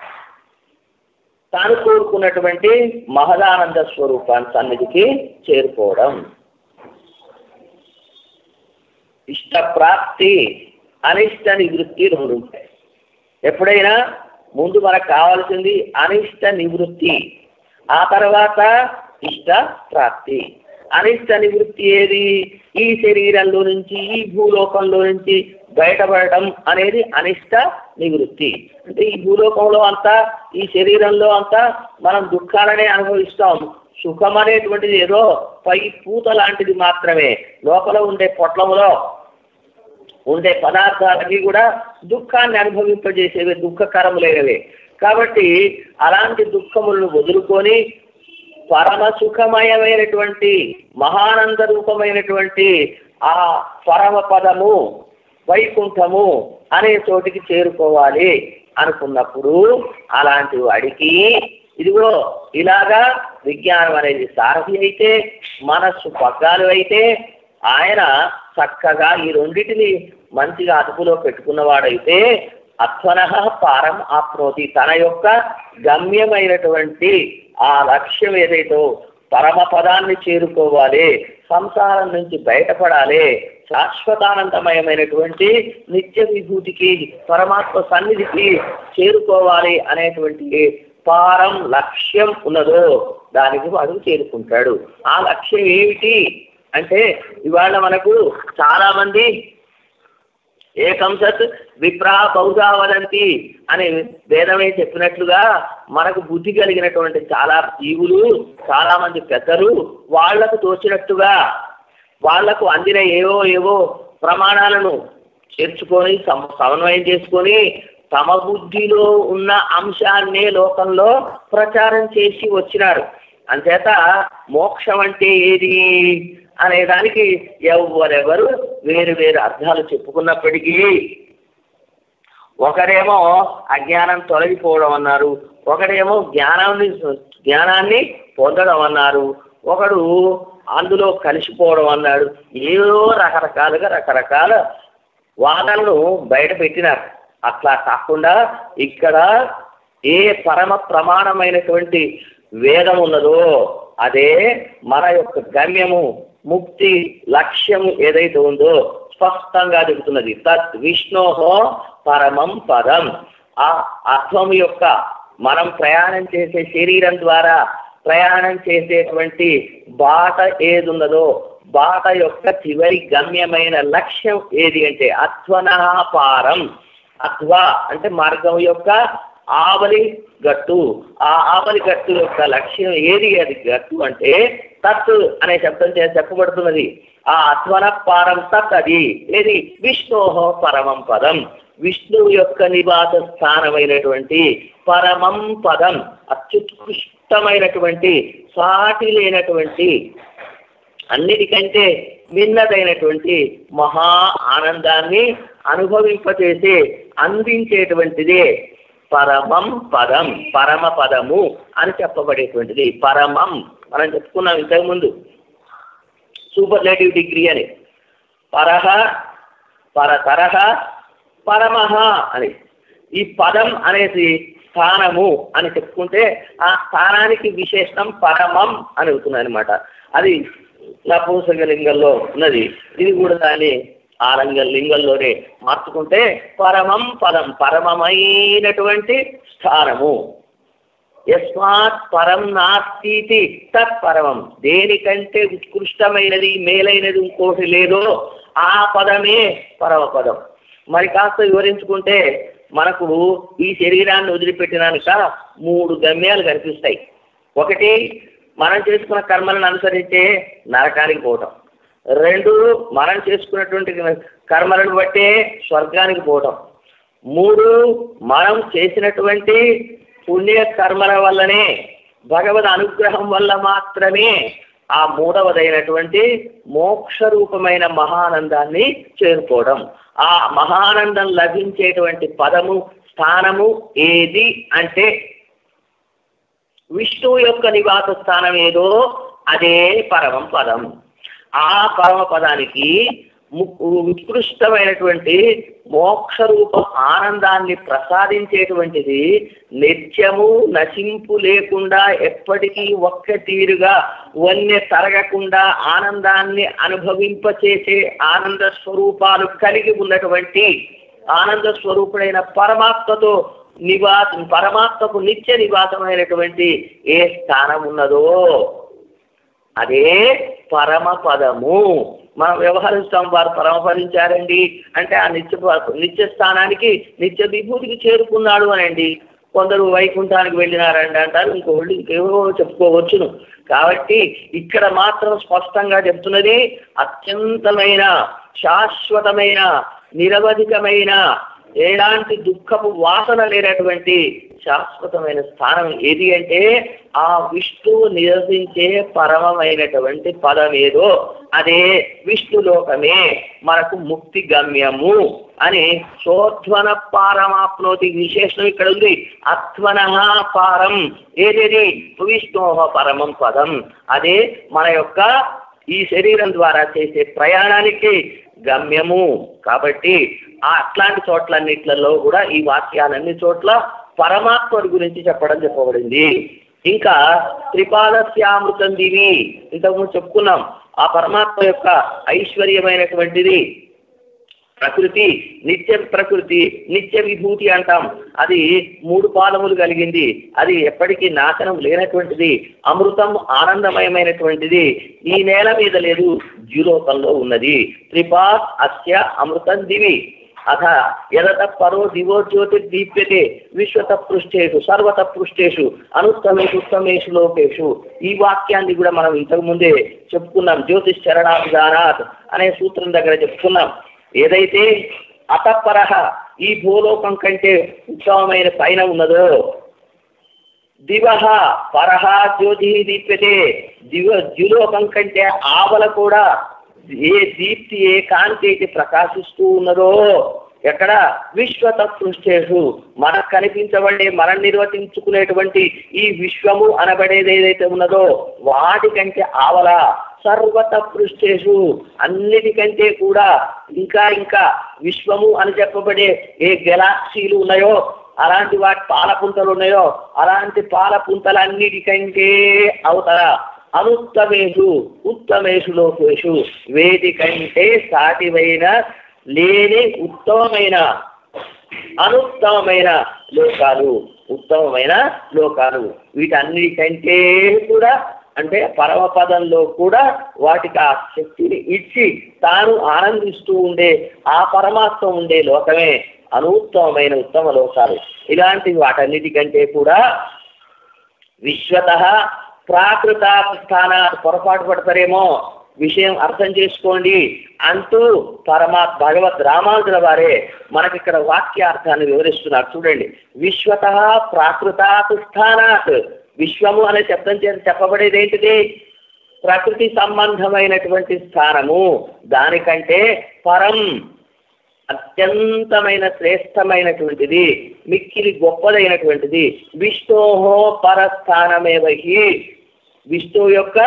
తాను కోరుకున్నటువంటి మహదానంద స్వరూపాన్ని సన్నిధికి చేరుకోవడం ఇష్టప్రాప్తి అనిష్ట నివృత్తి రెండు ఉంటాయి ఎప్పుడైనా ముందు మనకు కావాల్సింది అనిష్ట నివృత్తి ఆ తర్వాత ఇష్ట ప్రాప్తి అనిష్ట నివృత్తి ఏది ఈ శరీరంలో నుంచి ఈ భూలోకంలో నుంచి బయటపడటం అనేది అనిష్ట నివృత్తి అంటే ఈ భూలోకంలో అంతా ఈ శరీరంలో అంతా మనం దుఃఖాలనే అనుభవిస్తాం సుఖం అనేటువంటిది ఏదో పై పూత లాంటిది మాత్రమే లోపల ఉండే పొట్లములో ఉండే పదార్థాలకి కూడా దుఃఖాన్ని అనుభవింపజేసేవి దుఃఖకరములైనవే కాబట్టి అలాంటి దుఃఖములను వదులుకొని పరమ సుఖమయమైనటువంటి మహానంద రూపమైనటువంటి ఆ పరమ పదము వైకుంఠము అనే చోటికి చేరుకోవాలి అనుకున్నప్పుడు అలాంటి వాడికి ఇదిగో ఇలాగా విజ్ఞానం అనేది సారథి అయితే మనస్సు పగ్గాలు అయితే ఆయన చక్కగా ఈ రెండిటిని మంచిగా అదుపులో పెట్టుకున్నవాడైతే అధ్వన పారం ఆప్నోతి తన యొక్క గమ్యమైనటువంటి ఆ లక్ష్యం ఏదైతో పరమ పదాన్ని చేరుకోవాలి సంసారం నుంచి బయటపడాలి శాశ్వతానందమయమైనటువంటి నిత్య విభూతికి పరమాత్మ సన్నిధికి చేరుకోవాలి అనేటువంటి పారం లక్ష్యం ఉన్నదో దానికి వాడు చేరుకుంటాడు ఆ లక్ష్యం ఏమిటి అంటే ఇవాళ మనకు చాలా మంది ఏకం సత్ విప్రా బహుశా వదంతి అని వేదమే చెప్పినట్లుగా మనకు బుద్ధి కలిగినటువంటి చాలా జీవులు చాలా మంది పెద్దలు వాళ్లకు తోచినట్టుగా వాళ్లకు అందిన ఏవో ఏవో ప్రమాణాలను చేర్చుకొని సమ- సమన్వయం చేసుకొని తమ బుద్ధిలో ఉన్న అంశాన్నే లోకంలో ప్రచారం చేసి వచ్చినారు అంచేత మోక్షం అంటే ఏది అనే దానికి ఎవరెవరు వేరు వేరు అర్థాలు చెప్పుకున్నప్పటికీ ఒకరేమో అజ్ఞానం తొలగిపోవడం అన్నారు ఒకడేమో జ్ఞానాన్ని జ్ఞానాన్ని పొందడం అన్నారు ఒకడు అందులో కలిసిపోవడం అన్నాడు ఏదో రకరకాలుగా రకరకాల వాదనలు బయట పెట్టినారు అట్లా కాకుండా ఇక్కడ ఏ పరమ ప్రమాణమైనటువంటి వేదం ఉన్నదో అదే మన యొక్క గమ్యము ముక్తి లక్ష్యము ఏదైతే ఉందో స్పష్టంగా చెబుతున్నది తత్ విష్ణోహో పరమం పదం ఆ అర్థం యొక్క మనం ప్రయాణం చేసే శరీరం ద్వారా ప్రయాణం చేసేటువంటి బాట ఏది ఉన్నదో బాట యొక్క చివరి గమ్యమైన లక్ష్యం ఏది అంటే అధ్వనపారం అథ్వా అంటే మార్గం యొక్క ఆవలి గట్టు ఆ ఆవలి గట్టు యొక్క లక్ష్యం ఏది అది గట్టు అంటే తత్ అనే శబ్దం చే చెప్పబడుతున్నది ఆ అధ్వన పారం తత్ అది ఏది విష్ణోహో పరమం పదం విష్ణువు యొక్క నివాస స్థానమైనటువంటి పరమం పదం అత్యుత్కృష్టమైనటువంటి సాటి లేనటువంటి అన్నిటికంటే మిన్నదైనటువంటి మహా ఆనందాన్ని అనుభవింపచేసే అందించేటువంటిదే పరమం పదం పరమ పదము అని చెప్పబడేటువంటిది పరమం మనం చెప్పుకున్నాం ఇంతకుముందు సూపర్లేటివ్ డిగ్రీ అని పరహ పరతరహ పరమహ అని ఈ పదం అనేసి స్థానము అని చెప్పుకుంటే ఆ స్థానానికి విశేషణం పరమం అని అవుతుంది అనమాట అది నపూంసకలింగంలో ఉన్నది ఇది కూడా దాన్ని ఆ రంగ లింగంలోనే మార్చుకుంటే పరమం పదం పరమమైనటువంటి స్థానము యస్మాత్ పరం నాస్తి తత్ పరమం దేనికంటే ఉత్కృష్టమైనది మేలైనది ఇంకోటి లేదో ఆ పదమే పరమ పదం మరి కాస్త వివరించుకుంటే మనకు ఈ శరీరాన్ని వదిలిపెట్టినాక మూడు గమ్యాలు కనిపిస్తాయి ఒకటి మనం చేసుకున్న కర్మలను అనుసరించే నరకానికి పోవటం రెండు మనం చేసుకున్నటువంటి కర్మలను బట్టే స్వర్గానికి పోవటం మూడు మనం చేసినటువంటి పుణ్య కర్మల వల్లనే భగవద్ అనుగ్రహం వల్ల మాత్రమే ఆ మూడవదైనటువంటి మోక్ష రూపమైన మహానందాన్ని చేరుకోవడం ఆ మహానందం లభించేటువంటి పదము స్థానము ఏది అంటే విష్ణువు యొక్క నివాస స్థానం ఏదో అదే పరమం పదం ఆ పరమ పదానికి ము- ఉత్కృష్టమైనటువంటి మోక్ష రూప ఆనందాన్ని ప్రసాదించేటువంటిది నిత్యము నశింపు లేకుండా ఎప్పటికీ ఒక్క తీరుగా వన్య తరగకుండా ఆనందాన్ని అనుభవింపచేసే ఆనంద స్వరూపాలు కలిగి ఉన్నటువంటి ఆనంద స్వరూపుడైన పరమాత్మతో నివాసం పరమాత్మకు నిత్య నివాసమైనటువంటి ఏ స్థానం ఉన్నదో అదే పరమ పదము మనం వ్యవహరిస్తాం వారు పరమపదించారండి అంటే ఆ నిత్య ప- నిత్య స్థానానికి నిత్య విభూతికి చేరుకున్నాడు అనండి కొందరు వైకుంఠానికి వెళ్ళినారండి అంటారు ఇంకోళ్ళు ఇంకేవో చెప్పుకోవచ్చును కాబట్టి ఇక్కడ మాత్రం స్పష్టంగా చెప్తున్నది అత్యంతమైన శాశ్వతమైన నిరవధికమైన ఎలాంటి దుఃఖపు వాసన లేనటువంటి శాశ్వతమైన స్థానం ఏది అంటే ఆ విష్ణువు నివసించే పరమమైనటువంటి పదం ఏదో అదే విష్ణులోకమే మనకు ముక్తి గమ్యము అని శోధ్వన పారమాప్నోతి విశేషణం ఇక్కడ ఉంది అధ్వన పారం ఏదేది విష్ణోహ పరమం పదం అదే మన యొక్క ఈ శరీరం ద్వారా చేసే ప్రయాణానికి గమ్యము కాబట్టి ఆ అట్లాంటి చోట్లన్నిట్లలో కూడా ఈ వాక్యాలన్ని చోట్ల పరమాత్ముడి గురించి చెప్పడం చెప్పబడింది ఇంకా త్రిపాదస్యామృతం దివి ఇంతకుముందు చెప్పుకున్నాం ఆ పరమాత్మ యొక్క ఐశ్వర్యమైనటువంటిది ప్రకృతి నిత్య ప్రకృతి నిత్య విభూతి అంటాం అది మూడు పాదములు కలిగింది అది ఎప్పటికీ నాశనం లేనటువంటిది అమృతం ఆనందమయమైనటువంటిది ఈ నేల మీద లేదు ద్యులోకంలో ఉన్నది త్రిపాత్ అస్య అమృతం దివి అథ యదత పరో దివో జ్యోతిర్దీప్యతే విశ్వత పృష్ఠేషు సర్వత పృష్ఠేషు అనుత్తమేషు ఉత్తమేషు లోకేషు ఈ వాక్యాన్ని కూడా మనం ఇంతకు ముందే చెప్పుకున్నాం జ్యోతిష్ చరణాభిధానాత్ అనే సూత్రం దగ్గర చెప్పుకున్నాం ఏదైతే అతపరహ ఈ భూలోకం కంటే ఉత్తమమైన పైన ఉన్నదో దివహ పరహ జ్యోతి దీప్యతే దివ ద్యులోకం కంటే ఆవల కూడా ఏ దీప్తి ఏ కాంతి అయితే ప్రకాశిస్తూ ఉన్నదో ఎక్కడ విశ్వత పృష్ఠేషు మనకు కనిపించబడే మనం నిర్వర్తించుకునేటువంటి ఈ విశ్వము అనబడేది ఏదైతే ఉన్నదో వాటికంటే ఆవల సర్వత పృష్ఠేషు అన్నిటికంటే కూడా ఇంకా ఇంకా విశ్వము అని చెప్పబడే ఏ గెలాక్సీలు ఉన్నాయో అలాంటి వాటి పాలపుంతలు ఉన్నాయో అలాంటి పాలపుంతలన్నిటికంటే అవతల అనుత్తమేషు ఉత్తమేషు లోకేషు వేది కంటే సాటివైన లేని ఉత్తమమైన అనుత్తమమైన లోకాలు ఉత్తమమైన లోకాలు వీటన్నిటికంటే కూడా అంటే పరమపదంలో కూడా వాటికి ఆ శక్తిని ఇచ్చి తాను ఆనందిస్తూ ఉండే ఆ పరమాత్మ ఉండే లోకమే అనుత్తమమైన ఉత్తమ లోకాలు ఇలాంటి వాటన్నిటికంటే కూడా విశ్వత ప్రాకృత స్థానాలు పొరపాటు పడతారేమో విషయం అర్థం చేసుకోండి అంటూ పరమాత్ భగవద్ రామానుజుల వారే మనకి ఇక్కడ వాక్యార్థాన్ని వివరిస్తున్నారు చూడండి విశ్వత ప్రాకృతాత్ స్థానాత్ విశ్వము అనే శబ్దం చేత చెప్పబడేది ఏంటిది ప్రకృతి సంబంధమైనటువంటి స్థానము దానికంటే పరం అత్యంతమైన శ్రేష్టమైనటువంటిది మిక్కిలి గొప్పదైనటువంటిది విష్ణోహో పరస్థానమే వహి విష్ణువు యొక్క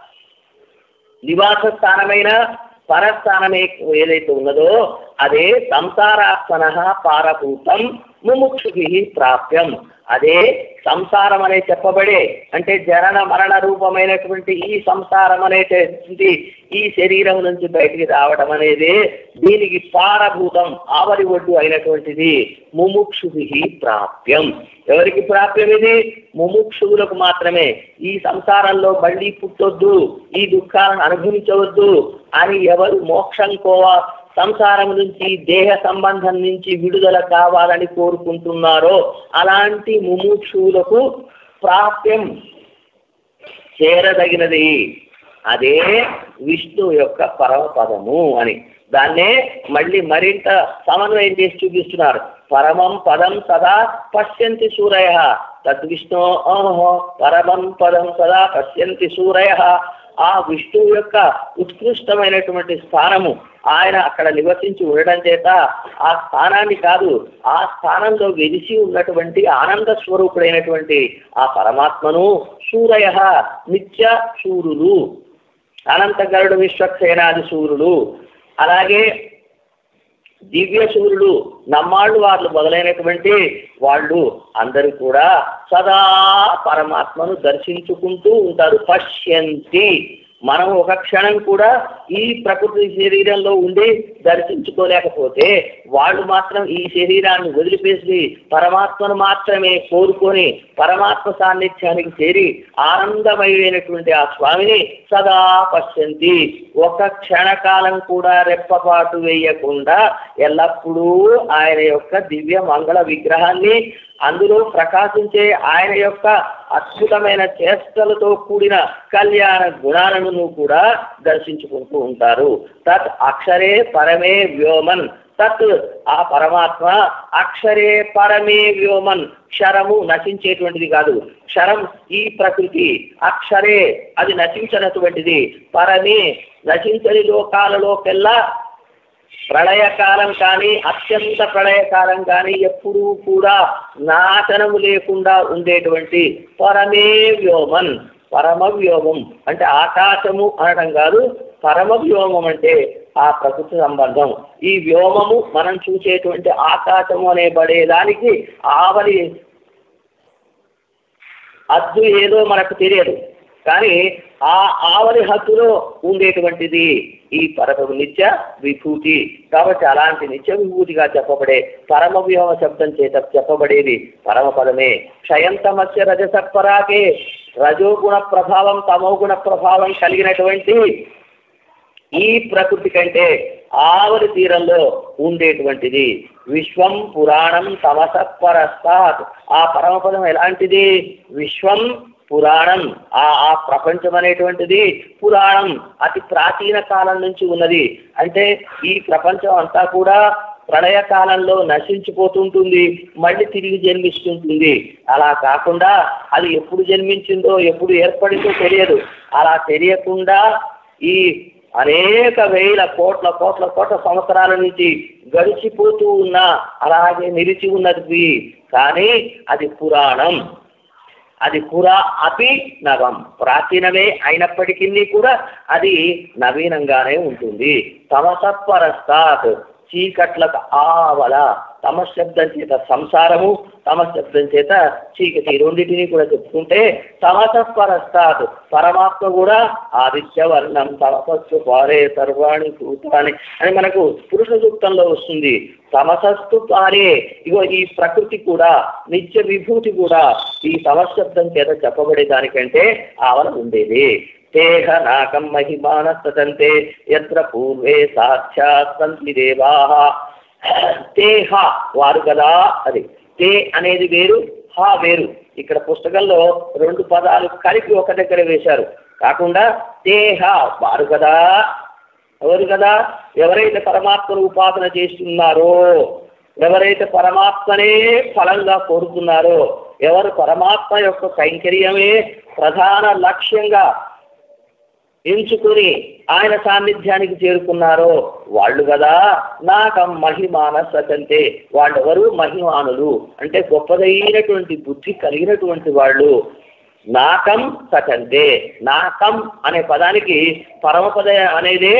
నివాస స్థానమైన పరస్థానమే ఏదైతే ఉన్నదో అదే సంసారాత్మన పారభూతం ముముక్షుభి ప్రాప్యం అదే సంసారం అనే చెప్పబడే అంటే జనన మరణ రూపమైనటువంటి ఈ సంసారం అనేటువంటి ఈ శరీరం నుంచి బయటికి రావడం అనేది దీనికి పారభూతం ఆవరి ఒడ్డు అయినటువంటిది ముముక్షుభి ప్రాప్యం ఎవరికి ప్రాప్యం ఇది ముముక్షువులకు మాత్రమే ఈ సంసారంలో మళ్ళీ పుట్టొద్దు ఈ దుఃఖాలను అనుభవించవద్దు అని ఎవరు మోక్షం కోవా సంసారం నుంచి దేహ సంబంధం నుంచి విడుదల కావాలని కోరుకుంటున్నారో అలాంటి ముముక్షువులకు ప్రాప్యం చేరదగినది అదే విష్ణు యొక్క పరమపదము అని దాన్నే మళ్ళీ మరింత సమన్వయం చేసి చూపిస్తున్నారు పరమం పదం సదా పశ్యంతి సూరయ తద్విష్ణు ఓహో పరమం పదం సదా పశ్యంతి సూరయ ఆ విష్ణువు యొక్క ఉత్కృష్టమైనటువంటి స్థానము ఆయన అక్కడ నివసించి ఉండడం చేత ఆ స్థానాన్ని కాదు ఆ స్థానంలో వెలిసి ఉన్నటువంటి ఆనంద స్వరూపుడైనటువంటి ఆ పరమాత్మను సూరయ నిత్య సూరులు అనంతగరుడు విశ్వక్సేనాది సూర్యులు అలాగే దివ్య సూర్యులు నమ్మాళ్ళు వాళ్ళు మొదలైనటువంటి వాళ్ళు అందరూ కూడా సదా పరమాత్మను దర్శించుకుంటూ ఉంటారు పశ్యంతి మనం ఒక క్షణం కూడా ఈ ప్రకృతి శరీరంలో ఉండి దర్శించుకోలేకపోతే వాళ్ళు మాత్రం ఈ శరీరాన్ని వదిలిపేసి పరమాత్మను మాత్రమే కోరుకొని పరమాత్మ సాన్నిధ్యానికి చేరి ఆనందమయమైనటువంటి ఆ స్వామిని సదా పశ్యంతి ఒక క్షణకాలం కూడా రెప్పపాటు వేయకుండా ఎల్లప్పుడూ ఆయన యొక్క దివ్య మంగళ విగ్రహాన్ని అందులో ప్రకాశించే ఆయన యొక్క అద్భుతమైన చేష్టలతో కూడిన కళ్యాణ గుణాలను కూడా దర్శించుకుంటూ ఉంటారు తత్ అక్షరే పరమే వ్యోమన్ తత్ ఆ పరమాత్మ అక్షరే పరమే వ్యోమన్ క్షరము నశించేటువంటిది కాదు క్షరం ఈ ప్రకృతి అక్షరే అది నశించినటువంటిది పరమే నశించని లోకాలలోకెల్లా ప్రళయకాలం కానీ అత్యంత ప్రళయకాలం కానీ ఎప్పుడూ కూడా నాశనము లేకుండా ఉండేటువంటి పరమే వ్యోమన్ పరమ వ్యోమం అంటే ఆకాశము అనడం కాదు పరమ వ్యోమం అంటే ఆ ప్రకృతి సంబంధం ఈ వ్యోమము మనం చూసేటువంటి ఆకాశము అనే పడేదానికి ఆవలి అద్దు ఏదో మనకు తెలియదు కానీ ఆ ఆవలి హద్దులో ఉండేటువంటిది ఈ పరమ నిత్య విభూతి కాబట్టి అలాంటి నిత్య విభూతిగా చెప్పబడే పరమ వ్యోమ శబ్దం చేత చెప్పబడేది పరమపదమే క్షయంతమస్య రజసత్పరాకే రజోగుణ ప్రభావం తమోగుణ ప్రభావం కలిగినటువంటి ఈ ప్రకృతి కంటే ఆవలి తీరంలో ఉండేటువంటిది విశ్వం పురాణం తమసపరస్తాత్ ఆ పరమపదం ఎలాంటిది విశ్వం పురాణం ఆ ఆ ప్రపంచం అనేటువంటిది పురాణం అతి ప్రాచీన కాలం నుంచి ఉన్నది అంటే ఈ ప్రపంచం అంతా కూడా ప్రళయ కాలంలో నశించిపోతుంటుంది మళ్ళీ తిరిగి జన్మిస్తుంటుంది అలా కాకుండా అది ఎప్పుడు జన్మించిందో ఎప్పుడు ఏర్పడిందో తెలియదు అలా తెలియకుండా ఈ అనేక వేల కోట్ల కోట్ల కోట్ల సంవత్సరాల నుంచి గడిచిపోతూ ఉన్న అలాగే నిలిచి ఉన్నది కానీ అది పురాణం అది పురా అపి నవం ప్రాచీనమే అయినప్పటికీ కూడా అది నవీనంగానే ఉంటుంది తమసత్పరస్తాత్ చీకట్లకు ఆవల తమ శబ్దం చేత సంసారము తమ శబ్దం చేత చీకటి ఈ రెండింటినీ కూడా చెప్పుకుంటే తమసత్పరస్తాత్ పరమాత్మ కూడా ఆదిత్యవర్ణం తమసస్సు పారే సర్వాణి భూతాని అని మనకు పురుష సూక్తంలో వస్తుంది తమసస్తు పారే ఇగో ఈ ప్రకృతి కూడా నిత్య విభూతి కూడా ఈ తమశబ్దం చేత చెప్పబడే దానికంటే ఆవల ఉండేది తేహ నాకం మహిమానస్తంతే ఎత్ర పూర్వే సాక్షాత్ సంతి దేవా తేహ వారు కదా అది తే అనేది వేరు హా వేరు ఇక్కడ పుస్తకంలో రెండు పదాలు కలిపి ఒక దగ్గర వేశారు కాకుండా తేహ వారు కదా ఎవరు కదా ఎవరైతే పరమాత్మను ఉపాసన చేస్తున్నారో ఎవరైతే పరమాత్మనే ఫలంగా కోరుతున్నారో ఎవరు పరమాత్మ యొక్క కైంకర్యమే ప్రధాన లక్ష్యంగా ఎంచుకుని ఆయన సాన్నిధ్యానికి చేరుకున్నారో వాళ్ళు కదా నాక మహిమాన సతంతే వాళ్ళెవరు మహిమానులు అంటే గొప్పదైనటువంటి బుద్ధి కలిగినటువంటి వాళ్ళు నాకం సతంతే నాకం అనే పదానికి పరమపద అనేదే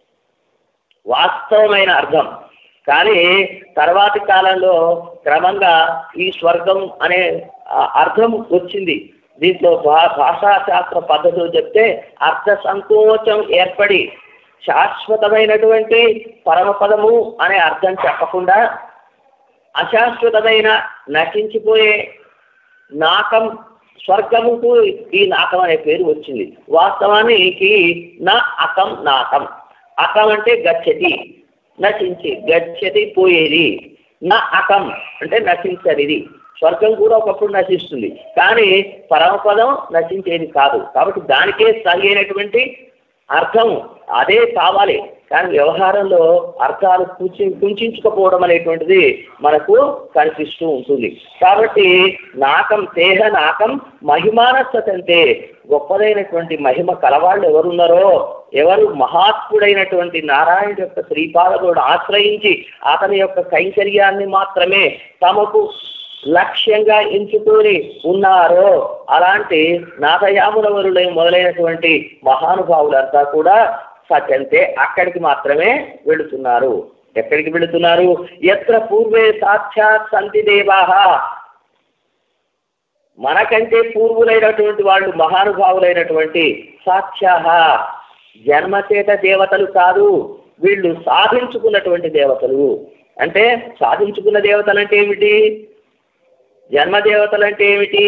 వాస్తవమైన అర్థం కానీ తర్వాతి కాలంలో క్రమంగా ఈ స్వర్గం అనే ఆ, అర్థం వచ్చింది దీంట్లో భా భాషాశాస్త్ర పద్ధతులు చెప్తే అర్థ సంకోచం ఏర్పడి శాశ్వతమైనటువంటి పరమపదము అనే అర్థం చెప్పకుండా అశాశ్వతమైన నశించిపోయే నాకం స్వర్గముకు ఈ నాకం అనే పేరు వచ్చింది వాస్తవానికి నా అకం నాకం అకం అంటే గచ్చతి నశించి గచ్చతి పోయేది నా అకం అంటే నశించనిది స్వర్గం కూడా ఒకప్పుడు నశిస్తుంది కానీ పరమపదం నశించేది కాదు కాబట్టి దానికే సరైనటువంటి అర్థం అదే కావాలి కానీ వ్యవహారంలో అర్థాలు కుంచి కుంచుకోపోవడం అనేటువంటిది మనకు కనిపిస్తూ ఉంటుంది కాబట్టి నాకం తేహ నాకం మహిమానస్తంతే గొప్పదైనటువంటి మహిమ కలవాళ్ళు ఎవరున్నారో ఎవరు మహాత్ముడైనటువంటి నారాయణ యొక్క శ్రీపాదకుడు ఆశ్రయించి అతని యొక్క కైంకర్యాన్ని మాత్రమే తమకు లక్ష్యంగా ఎంచుకొని ఉన్నారో అలాంటి నాథయాములవరులై మొదలైనటువంటి మహానుభావులంతా కూడా సత్యంతే అక్కడికి మాత్రమే వెళుతున్నారు ఎక్కడికి వెళుతున్నారు ఎత్ర పూర్వే సాక్షాత్ సంతి దేవాహ మనకంటే పూర్వులైనటువంటి వాళ్ళు మహానుభావులైనటువంటి సాక్షాహ జన్మచేత దేవతలు కాదు వీళ్ళు సాధించుకున్నటువంటి దేవతలు అంటే సాధించుకున్న దేవతలు అంటే ఏమిటి జన్మదేవతలు అంటే ఏమిటి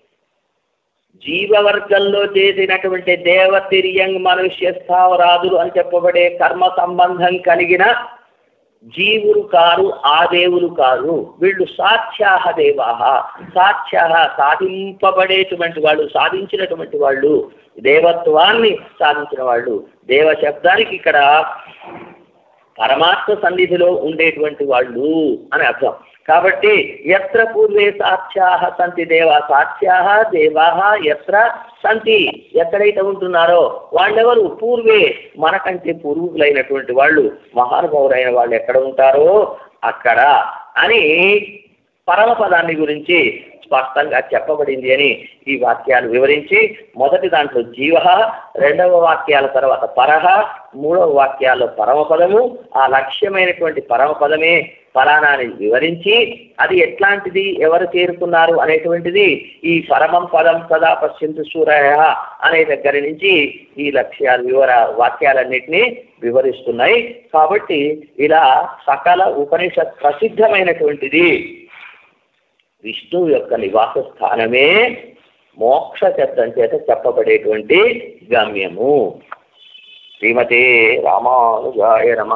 జీవవర్గంలో చేసినటువంటి దేవతిర్యంగ్ మనుష్య స్థావరాదులు అని చెప్పబడే కర్మ సంబంధం కలిగిన జీవులు కారు ఆ దేవులు కారు వీళ్ళు సాక్ష్యాహ దేవాహ సాక్ష్యాహ సాధింపబడేటువంటి వాళ్ళు సాధించినటువంటి వాళ్ళు దేవత్వాన్ని సాధించిన వాళ్ళు దేవ శబ్దానికి ఇక్కడ పరమాత్మ సన్నిధిలో ఉండేటువంటి వాళ్ళు అని అర్థం కాబట్టి ఎత్ర పూర్వే సాక్ష్యాహ సంతి దేవ సాక్ష్యాహ దేవాహ ఎత్ర సంతి ఎక్కడైతే ఉంటున్నారో వాళ్ళెవరు పూర్వే మనకంటే పూర్వీకులైనటువంటి వాళ్ళు మహానుభావులైన వాళ్ళు ఎక్కడ ఉంటారో అక్కడ అని పరమపదాన్ని గురించి స్పష్టంగా చెప్పబడింది అని ఈ వాక్యాలు వివరించి మొదటి దాంట్లో జీవ రెండవ వాక్యాల తర్వాత పరహ మూడవ వాక్యాల్లో పరమపదము ఆ లక్ష్యమైనటువంటి పరమపదమే ఫలానాన్ని వివరించి అది ఎట్లాంటిది ఎవరు చేరుకున్నారు అనేటువంటిది ఈ పరమం పదం సదా పశ్చింతు సూరయ అనే దగ్గర నుంచి ఈ లక్ష్యాలు వివర వాక్యాలన్నింటినీ వివరిస్తున్నాయి కాబట్టి ఇలా సకల ఉపనిషత్ ప్రసిద్ధమైనటువంటిది విష్ణువు యొక్క నివాస స్థానమే మోక్ష శబ్దం చేత చెప్పబడేటువంటి గమ్యము శ్రీమతే రామానుజాయ నమ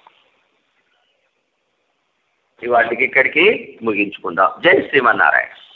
ఇవాటికి ఇక్కడికి ముగించుకుందాం జై శ్రీమన్నారాయణ